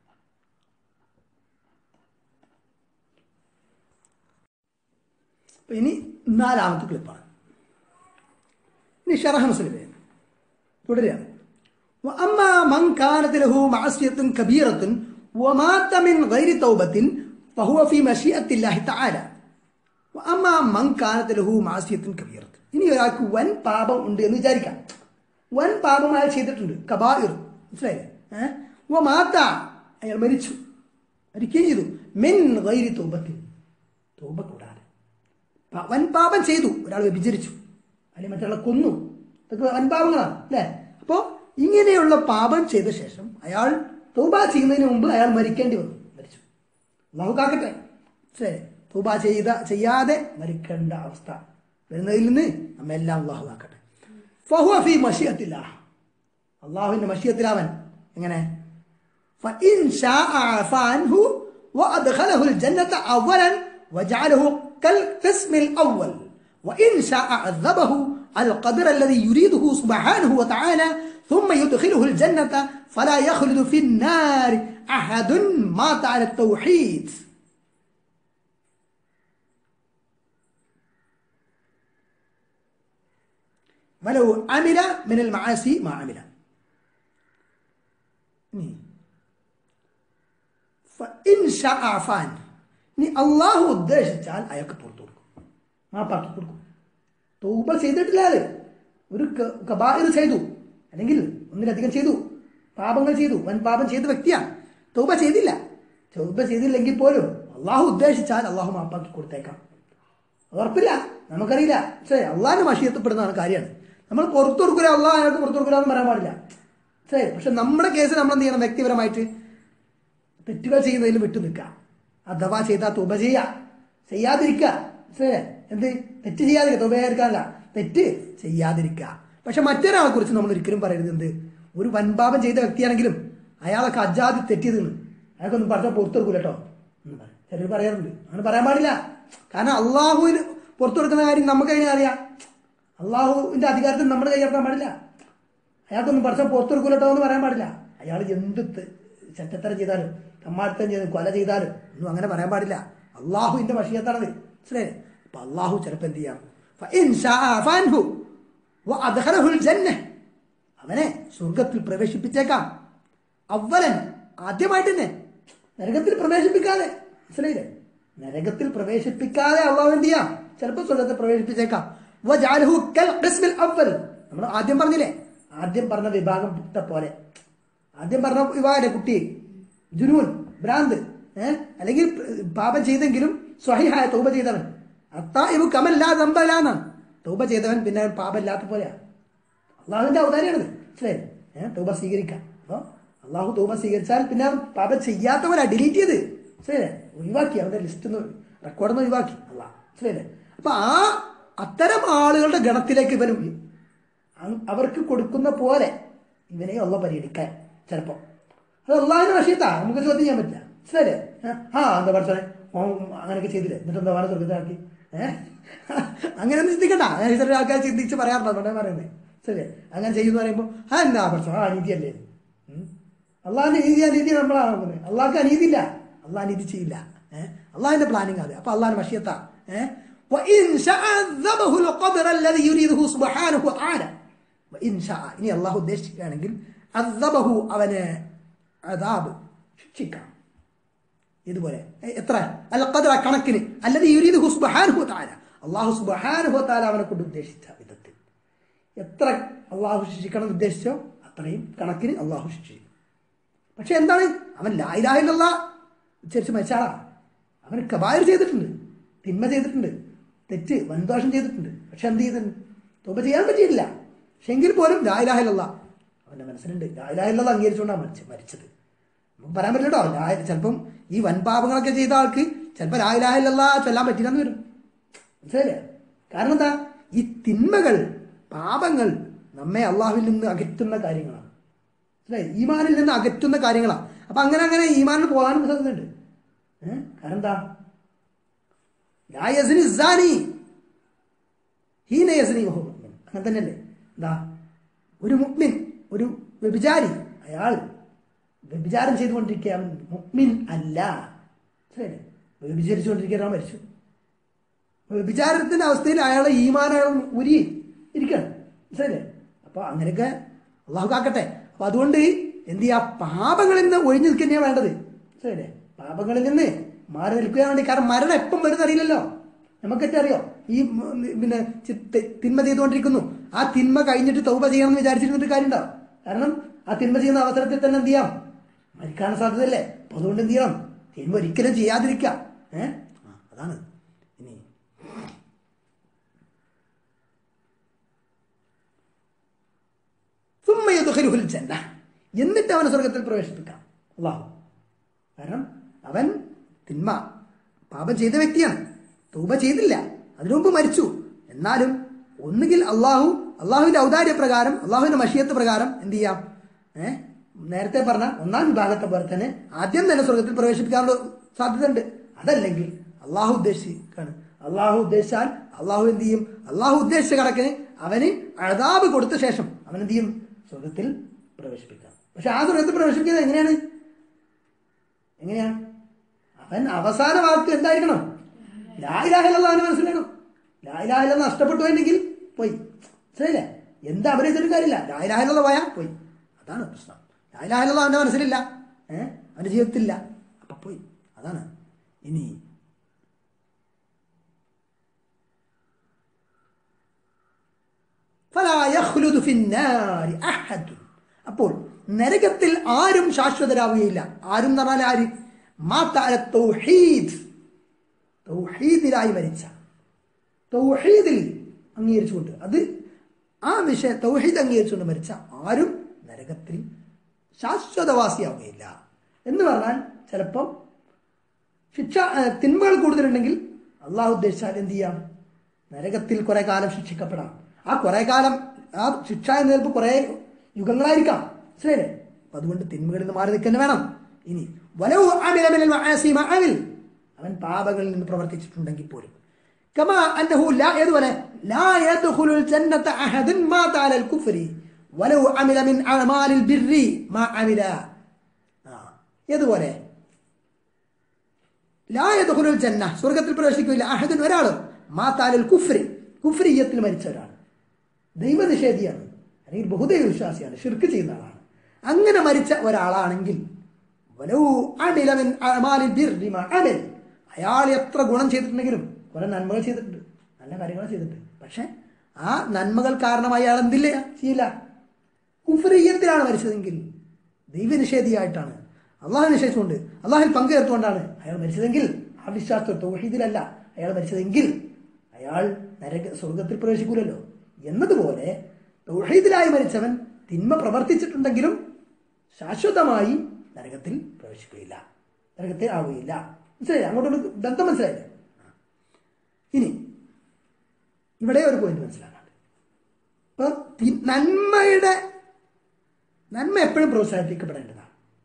അപ്പൊ ഇനി നാലാമത്തെ ക്ലിപ്പാണ് ഇനി ഷറഹ മുസ്ലിമേ തുടരുകയാണ് وأما من كانت له معصية كبيرة ومات من غير توبة فهو في مشيئة الله تعالى وأما من كانت له معصية كبيرة ഇനി ഒരാൾക്ക് വൻ പാപം ഉണ്ട് എന്ന് വിചാരിക്കാം വൻ പാപം അയാൾ ചെയ്തിട്ടുണ്ട് കബായിർ മനസ്സിലായില്ലേ ഏഹ് ഓ മാത്ത അയാൾ മരിച്ചു മരിക്കുകയും ചെയ്തു മിൻ ഗൈരി തോബത്തിൽ തോബ കൂടാതെ പ- വൻ പാപം ചെയ്തു ഒരാൾ വ്യഭിചരിച്ചു അല്ലെങ്കിൽ മറ്റൊരാളെ കൊന്നു ഇതൊക്കെ വൻ പാപങ്ങളാണ് അല്ലേ അപ്പോ ഇങ്ങനെയുള്ള പാപം ചെയ്ത ശേഷം അയാൾ തൗബ ചെയ്യുന്നതിന് മുമ്പ് അയാൾ മരിക്കേണ്ടി വന്നു മരിച്ചു അള്ളാഹു കാക്കട്ടെ ശരി തൗബ ചെയ്ത ചെയ്യാതെ മരിക്കേണ്ട അവസ്ഥ വരുന്നതിൽ നിന്ന് നമ്മെല്ലാം അള്ളാഹു കാക്കട്ടെ ഫഹുവ ഫീ മഷിയത്തില്ല അള്ളാഹുവിന്റെ മഷിയത്തിലാവൻ എങ്ങനെ فإن شاء عفى عنه وأدخله الجنة أولا وجعله كالقسم الأول وإن شاء عذبه على القدر الذي يريده سبحانه وتعالى ثم يدخله الجنة فلا يخلد في النار أحد مات على التوحيد ولو عمل من المعاصي ما عمل فإن شاء عفى عنه ഇനി അള്ളാഹു ഉദ്ദേശിച്ചാൽ അയാൾക്ക് പുറത്തു കൊടുക്കും മാപ്പാക്കി കൊടുക്കും തൗബ ചെയ്തിട്ടില്ല അത് ഒരു ക- കബായിർ ചെയ്തു അല്ലെങ്കിൽ ഒന്നിലധികം ചെയ്തു പാപങ്ങൾ ചെയ്തു വൻ പാപം ചെയ്ത വ്യക്തിയാണ് തൗബ ചെയ്തില്ല തൗബ ചെയ്തില്ലെങ്കിൽ പോലും അള്ളാഹു ഉദ്ദേശിച്ചാൽ അള്ളാഹു മാപ്പാക്കി കൊടുത്തേക്കാം അത് ഉറപ്പില്ല നമുക്കറിയില്ല ശരി അള്ളാഹിന്റെ മഷിയത്തപ്പെടുന്നതാണ് കാര്യമാണ് നമ്മൾ പുറത്തു കൊടുക്കില്ല അള്ളാഹ് അയാൾക്ക് പുറത്തു കൊടുക്കില്ല എന്ന് പറയാൻ പാടില്ല ശരി പക്ഷെ നമ്മുടെ കേസിൽ നമ്മൾ എന്ത് ചെയ്യണം വ്യക്തിപരമായിട്ട് തെറ്റുകൾ ചെയ്യുന്നതിൽ വിട്ടു നിൽക്കുക അഥവാ ചെയ്താൽ തുബ ചെയ്യുക ചെയ്യാതിരിക്കുക ശരി എന്ത് തെറ്റ് ചെയ്യാതിരിക്കുക തുബ ചെയ്യാതിരിക്കാനല്ല തെറ്റ് ചെയ്യാതിരിക്കുക പക്ഷെ മറ്റൊരാളെ കുറിച്ച് നമ്മൾ ഒരിക്കലും പറയരുത് എന്ത് ഒരു വൻപാപം ചെയ്ത വ്യക്തിയാണെങ്കിലും അയാളൊക്കെ അജാതി തെറ്റിയതെന്ന് അയാൾക്കൊന്നും പറഞ്ഞാൽ പുറത്തു കൊടുക്കൂല കേട്ടോ എന്ന് പറയും ചിലർ പറയാറുണ്ട് അങ്ങനെ പറയാൻ പാടില്ല കാരണം അള്ളാഹുവിന് പുറത്തു കൊടുക്കുന്ന കാര്യം നമുക്ക് അതിനെ അറിയാം അള്ളാഹുവിന്റെ അധികാരത്തിൽ നമ്മൾ കൈയടക്കാൻ പാടില്ല അയാൾക്കൊന്നും പഠിച്ചാൽ പുറത്തു കൊടുക്കൂലട്ടോ എന്ന് പറയാൻ പാടില്ല അയാൾ എന്ത് ത- ചെറ്റത്തരം ചെയ്താലും തമ്മാടിത്തം ചെയ്താലും കൊല ചെയ്താലും ഒന്നും അങ്ങനെ പറയാൻ പാടില്ല അള്ളാഹുവിന്റെ വശീയത്താണത് മനസ്സിലായില്ലേ അപ്പൊ അള്ളാഹു ചിലപ്പോൾ എന്ത് ചെയ്യാം فإن شاء فانه وأدخله الجنة അവനെ സ്വർഗത്തിൽ പ്രവേശിപ്പിച്ചേക്കാം അവലൻ ആദ്യമായിട്ട് തന്നെ നരകത്തിൽ പ്രവേശിപ്പിക്കാതെ മനസ്സിലായില്ലേ നരകത്തിൽ പ്രവേശിപ്പിക്കാതെ അള്ളാഹു എന്ത് ചെയ്യാം ചിലപ്പോൾ സ്വർഗത്തിൽ പ്രവേശിപ്പിച്ചേക്കാം വജഅലഹു കൽ ഖിസ്മിൽ അവ്വൽ നമ്മൾ ആദ്യം പറഞ്ഞില്ലേ ആദ്യം പറഞ്ഞ വിഭാഗത്തെ പോലെ ആദ്യം പറഞ്ഞ വിഭാഗം കുട്ടി ജുനൂൻ ഭ്രാന്ത് ഏഹ് അല്ലെങ്കിൽ പാപം ചെയ്തെങ്കിലും സ്വഹിഹായ തൗബ ചെയ്തവൻ അത്തായിബു കമല്ലാ ദമ്പലാന്നാണ് തൗബ ചെയ്തവൻ പിന്നെ അവൻ പാപമില്ലാത്ത പോലെയാണ് അള്ളാഹുവിന്റെ ഔദാര്യമാണത് മനസ്സിലായി ഏഹ് തൗബ സ്വീകരിക്കാം അപ്പൊ അള്ളാഹു തൗബ സ്വീകരിച്ചാൽ പിന്നെ അവൻ പാപം ചെയ്യാത്തവനാ ഡിലീറ്റ് ചെയ്ത് മനസ്സിലായില്ലേ ഒഴിവാക്കി അവന്റെ ലിസ്റ്റ് ഒന്ന് റെക്കോർഡ് ഒഴിവാക്കി അള്ളാഹ് മനസ്സിലായില്ലേ അപ്പൊ ആ അത്തരം ആളുകളുടെ ഗണത്തിലേക്ക് ഇവനും അ- അവർക്ക് കൊടുക്കുന്ന പോലെ ഇവനെ അള്ള പരിഗണിക്കാൻ ചിലപ്പോ അത് അള്ളാഹിന്റെ വശത്താ നമുക്ക് ചോദ്യം ചെയ്യാൻ പറ്റില്ല മനസ്സിലായില്ലേ ഏ? ആ എന്താ പഠിച്ചോനെ ഓൻ അങ്ങനെയൊക്കെ ചെയ്തില്ലേ എന്നിട്ട് എന്താ വേണം സ്വർഗത്തിലാക്കി ഏഹ് അങ്ങനെ ഒന്നും ചിന്തിക്കണ്ട അങ്ങനെ ചില ആൾക്കാർ ചിന്തിച്ച് പറയാറുണ്ട് അതുകൊണ്ടാണ് പറയുന്നത് ശരി അങ്ങനെ ചെയ്യുന്ന പറയുമ്പോൾ ആ എന്താ പ്രശ്നം ആ അനീതിയല്ലേ ഉം. അള്ളാഹിന്റെ നീതി അനീതി നമ്മളാണ് നോക്കുന്നത് അള്ളാഹ്ക്ക് അനീതിയില്ല അള്ളാഹ് അനീതി ചെയ്യില്ല ഏഹ് അള്ളാഹിന്റെ പ്ലാനിങ് അത് അപ്പൊ അള്ളാഹിന്റെ മഷിയത്താ ഏഹ് وإن شاء عذبه القدر الذي يريده سبحانه وتعالى وإن شاء ഇനി അള്ളാഹു ഉദ്ദേശിക്കുകയാണെങ്കിൽ അദ്ദബഹു അവനെ അദാബ് ശിക്ഷിക്കാം ഇതുപോലെ എ- എത്ര അൽ ഖദ്ര കണക്കിന് അല്ലത് യുരീദുഹു സുബ്ഹാനഹു തആല അല്ലാഹു സുബ്ഹാനഹു തആല അവനെ കൊണ്ട് ഉദ്ദേശിച്ച വിധത്തിൽ എത്ര അള്ളാഹു ശിക്ഷിക്കണം എന്ന് ഉദ്ദേശിച്ചോ അത്രയും കണക്കിന് അള്ളാഹു ശിക്ഷിക്കും പക്ഷെ എന്താണ് അവൻ ലായിലാഹില്ല ഉച്ചരിച്ച് മരിച്ചാളാ അവൻ കബായർ ചെയ്തിട്ടുണ്ട് തിന്മ ചെയ്തിട്ടുണ്ട് തെറ്റ് വൻദോഷം ചെയ്തിട്ടുണ്ട് പക്ഷെ എന്ത് ചെയ്തിട്ടുണ്ട് തോപ ചെയ്യാൻ പറ്റിയിട്ടില്ല പക്ഷെ എങ്കിൽ പോലും ലായിലാഹില്ല അവന്റെ മനസ്സിലുണ്ട് ലായിലാഹില്ല അംഗീകരിച്ചുകൊണ്ടാണ് മരിച്ചത് മരിച്ചത് നമുക്ക് പറയാൻ പറ്റില്ല കേട്ടോ ലായ ചിലപ്പം ഈ വൻപാപങ്ങളൊക്കെ ചെയ്ത ആൾക്ക് ചിലപ്പോൾ ലായിലാഹില്ല ചൊല്ലാൻ പറ്റില്ലെന്ന് വരും മനസ്സിലായില്ലേ കാരണം എന്താ ഈ തിന്മകൾ പാപങ്ങൾ നമ്മെ അള്ളാഹുവിൽ നിന്ന് അകറ്റുന്ന കാര്യങ്ങളാണ് മനസ്സിലായി ഈമാനിൽ നിന്ന് അകറ്റുന്ന കാര്യങ്ങളാണ് അപ്പൊ അങ്ങനെ അങ്ങനെ ഈമാനിൽ പോകാനും സാധ്യതയുണ്ട് ഏഹ് കാരണം എന്താ ലാ യസ്നി സാനി ഹീന യസ്നി വഹു മുഅ്മിൻ. അങ്ങനെ തന്നെയല്ലേ എന്താ ഒരു മുക്മിൻ ഒരു വ്യഭിചാരി അയാൾ വ്യഭിചാരം ചെയ്തുകൊണ്ടിരിക്കുക അവൻ മുക്മിൻ അല്ല ശരി വ്യഭിചരിച്ചുകൊണ്ടിരിക്കുക മരിച്ചു വ്യഭിചാരത്തിന്റെ അവസ്ഥയിൽ അയാളെ ഈമാൻ അയാൾ ഉരി ഇരിക്കണം മനസ്സിലല്ലേ അപ്പൊ അങ്ങനെയൊക്കെ അള്ളാഹു കാക്കട്ടെ അപ്പൊ അതുകൊണ്ട് എന്ത് ചെയ്യാ പാപങ്ങളിൽ നിന്ന് ഒഴിഞ്ഞു നിൽക്കുന്നതാണ് വേണ്ടത് മനസ്സിലല്ലേ പാപങ്ങളിൽ നിന്ന് മാറി നിൽക്കുകയാണ് വേണ്ടി കാരണം മരണം എപ്പം വരുന്ന അറിയില്ലല്ലോ നമുക്കൊക്കെ അറിയോ ഈ ഉം, പിന്നെ ചി- തി- തിന്മ ചെയ്തുകൊണ്ടിരിക്കുന്നു ആ തിന്മ കഴിഞ്ഞിട്ട് തൗബ ചെയ്യണം എന്ന് വിചാരിച്ചിരുന്നിട്ട് കാര്യമുണ്ടോ കാരണം ആ തിന്മ ചെയ്യുന്ന അവസരത്തിൽ തന്നെ എന്ത് ചെയ്യാം മരിക്കാൻ സാധ്യതയല്ലേ അപ്പൊ അതുകൊണ്ട് എന്ത് ചെയ്യണം തിന്മ ഒരിക്കലും ചെയ്യാതിരിക്കുക ഏഹ് അതാണ് ഇനി ثم يدخله الجنة എന്നിട്ട് അവനെ സ്വർഗത്തിൽ പ്രവേശിപ്പിക്കാം അള്ളാഹു കാരണം അവൻ തിന്മ പാപം ചെയ്ത വ്യക്തിയാണ് തൂബ ചെയ്തില്ല അതിനു മുമ്പ് മരിച്ചു എന്നാലും ഒന്നുകിൽ അള്ളാഹു അള്ളാഹുവിന്റെ ഔദാര്യ പ്രകാരം അള്ളാഹുവിന്റെ മഷിയത്ത് പ്രകാരം എന്ത് ചെയ്യാം ഏഹ് നേരത്തെ പറഞ്ഞ ഒന്നാം വിഭാഗത്തെ പോലെ തന്നെ ആദ്യം തന്നെ സ്വർഗത്തിൽ പ്രവേശിപ്പിക്കാനുള്ള സാധ്യതയുണ്ട് അതല്ലെങ്കിൽ അള്ളാഹു ഉദ്ദേശിക്കാണ് അള്ളാഹു ഉദ്ദേശിച്ചാൽ അള്ളാഹു എന്ത് ചെയ്യും അള്ളാഹു ഉദ്ദേശിച്ച കണക്കിന് അവന് അഴതാബ് കൊടുത്ത ശേഷം അവൻ എന്ത് ചെയ്യും സ്വർഗത്തിൽ പ്രവേശിപ്പിക്കാം പക്ഷെ ആ സ്വർഗത്തിൽ പ്രവേശിപ്പിക്കുന്നത് എങ്ങനെയാണ് എങ്ങനെയാണ് അവൻ അവസാന വാക്ക് എന്തായിരിക്കണം ലായിലാഹില്ല അവന് മനസ്സിലാക്കണം ലായിലാഹില്ല നഷ്ടപ്പെട്ടു പോയിട്ടുണ്ടെങ്കിൽ പോയി ശരിയല്ലേ എന്താ അഭിനയിച്ചിട്ടും കാര്യമില്ല ലായിലാഹില്ല പോയാ പോയി അതാണ് പ്രശ്നം ലായിലാഹില്ല അവന്റെ മനസ്സിലില്ല ഏഹ് അവന്റെ ജീവിതത്തിലില്ല അപ്പൊ പോയി അതാണ് ഇനി فلا يخلد في النار أحد അപ്പോൾ നരകത്തിൽ ആരും ശാശ്വതരാവുകയില്ല ആരും എന്ന് പറഞ്ഞാൽ ആര് മാതാല തൗഹീദ് തൗഹീദിലായി മരിച്ച തൗഹീദിൽ അംഗീകരിച്ചുകൊണ്ട് അത് ആ വിഷയം തൗഹീദ് അംഗീകരിച്ചുകൊണ്ട് മരിച്ച ആരും നരകത്തിൽ ശാശ്വതവാസിയാവുകയില്ല എന്ന് പറഞ്ഞാൽ ചിലപ്പം ശിക്ഷ ഏ, തിന്മകൾ കൂടുതലുണ്ടെങ്കിൽ അള്ളാഹു ഉദ്ദേശിച്ചാൽ എന്ത് ചെയ്യാം നരകത്തിൽ കുറെ കാലം ശിക്ഷിക്കപ്പെടാം ആ കുറെ കാലം ആ ശിക്ഷ എന്ന് ചിലപ്പോൾ കുറെ യുഗങ്ങളായിരിക്കാം മനസ്സിലായില്ലേ അപ്പൊ അതുകൊണ്ട് തിന്മകളിൽ നിന്ന് മാറി നിൽക്കുന്ന വേണം ഇനി വലവു അമില മിനൽ മആസി മാ അമിൽ. അവൻ പാപങ്ങളിൽ നിന്ന് പ്രവർത്തിച്ചിട്ടുണ്ടെങ്കിൽ പോലും كما أنه لا يدخل لا يدخل الجنة أحد مات على الكفر ولو عمل من أعمال البر ما عمل آه. يدخل ലാ യദ്ഖുലുൽ ജന്ന സ്വർഗത്തിൽ പ്രവേശിക്കില്ല അഹദൻ ഒരാളും മാതാലൽ കുഫ്രി കുഫ്രിയത്തിൽ മരിച്ച ഒരാൾ ദൈവനിഷേധിയാണ് അല്ലെങ്കിൽ ബഹുദൈവ വിശ്വാസിയാണ് ഷിർക്ക് ചെയ്യുന്ന ആളാണ് അങ്ങനെ മരിച്ച ഒരാളാണെങ്കിൽ വലൗ അമില മിൻ അഅമാലിൽ ബിർരി മാ അമിൽ. അയാൾ എത്ര ഗുണം ചെയ്തിട്ടുണ്ടെങ്കിലും കുറെ നന്മകൾ ചെയ്തിട്ടുണ്ട് നല്ല കാര്യങ്ങൾ ചെയ്തിട്ടുണ്ട് പക്ഷെ ആ നന്മകൾ കാരണമായി അയാൾ എന്തില്ല ചെയ്യില്ല കുഫ്രിയത്തിലാണ് മരിച്ചതെങ്കിൽ ദൈവനിഷേധിയായിട്ടാണ് അള്ളാഹു നിഷേധിച്ചുകൊണ്ട് അള്ളാഹിൽ പങ്കുചേർത്തുകൊണ്ടാണ് അയാൾ മരിച്ചതെങ്കിൽ ആ വിശ്വാസത്തിൽ തൗഹീദിലല്ല അയാൾ മരിച്ചതെങ്കിൽ അയാൾ നരക സ്വർഗത്തിൽ പ്രവേശിക്കൂലല്ലോ എന്നതുപോലെ തൗഹീദിലായി മരിച്ചവൻ തിന്മ പ്രവർത്തിച്ചിട്ടുണ്ടെങ്കിലും ശാശ്വതമായി നരകത്തിൽ പ്രവേശിക്കുകയില്ല നരകത്തിൽ ആവുകയില്ല മനസ്സിലായില്ലേ അങ്ങോട്ടൊരു ബന്ധം മനസ്സിലായില്ലേ ഇനി ഇവിടെ ഒരു പോയിന്റ് മനസ്സിലാക്കാണ്ട് ഇപ്പൊ തി- നന്മയുടെ നന്മ എപ്പോഴും പ്രോത്സാഹിപ്പിക്കപ്പെടേണ്ടതാണ്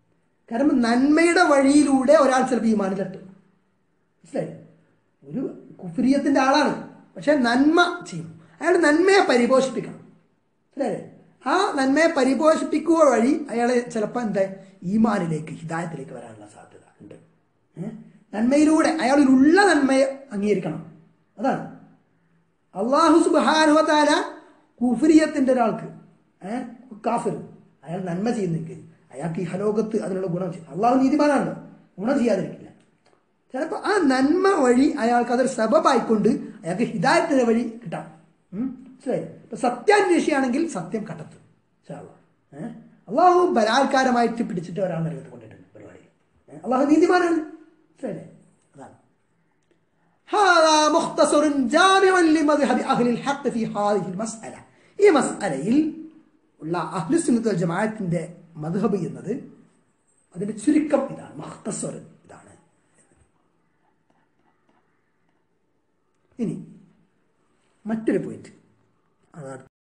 കാരണം നന്മയുടെ വഴിയിലൂടെ ഒരാൾ ചിലപ്പോൾ ഈമാനിലെത്തും മനസ്സിലായി ഒരു കുഫിരിയത്തിന്റെ ആളാണ് പക്ഷെ നന്മ ചെയ്യും അയാൾ നന്മയെ പരിപോഷിപ്പിക്കണം മനസ്സിലായില്ലേ ആ നന്മയെ പരിപോഷിപ്പിക്കുക വഴി അയാളെ ചിലപ്പോൾ എന്താ ഈമാനിലേക്ക് ഹിദായത്തിലേക്ക് വരാനുള്ള സാധ്യത ഉണ്ട് ഏ? നന്മയിലൂടെ അയാളിലുള്ള നന്മയെ അംഗീകരിക്കണം അതാണ് അള്ളാഹു സുബാനുവതാര കുഫിരിയത്തിന്റെ ഒരാൾക്ക് ഏഹ് കാഫിർ അയാൾ നന്മ ചെയ്യുന്നെങ്കിൽ അയാൾക്ക് ഈ ഹലോകത്ത് അതിനുള്ള ഗുണം ചെയ്യും അള്ളാഹു നീതിമാനാണല്ലോ ഗുണം ചെയ്യാതിരിക്കില്ല ചിലപ്പോൾ ആ നന്മ വഴി അയാൾക്ക് അതൊരു സബബായിക്കൊണ്ട് അയാൾക്ക് ഹിദായത്തിന്റെ വഴി കിട്ടാം ഉം? മനസ്സിലായി ഇപ്പൊ സത്യാന്വേഷിയാണെങ്കിൽ സത്യം കണ്ടെത്തും ഇൻഷാ അല്ലാഹ്. ഏഹ്? അള്ളാഹു ബലാത്കാരമായിട്ട് പിടിച്ചിട്ട് ഒരാൾ നരകത്ത് കൊണ്ടിട്ടുണ്ട് പരിപാടി ഏഹ്? അള്ളാഹു നീതിമാനാണ് മനസ്സിലായില്ലേ അതാണ് هذا مختصر جامع لمذهب أهل الحق في هذه المسألة ഈ മസ്അലയിൽ ഉള്ള അഹ്ലുസുന്നത്ത് വൽ ജമാഅത്തിന്റെ മദ്ഹബ് എന്നത് അതിന്റെ ചുരുക്കം ഇതാണ് മഖ്തസർ ഇതാണ് ഇനി മറ്റൊരു പോയിന്റ് അതാണ്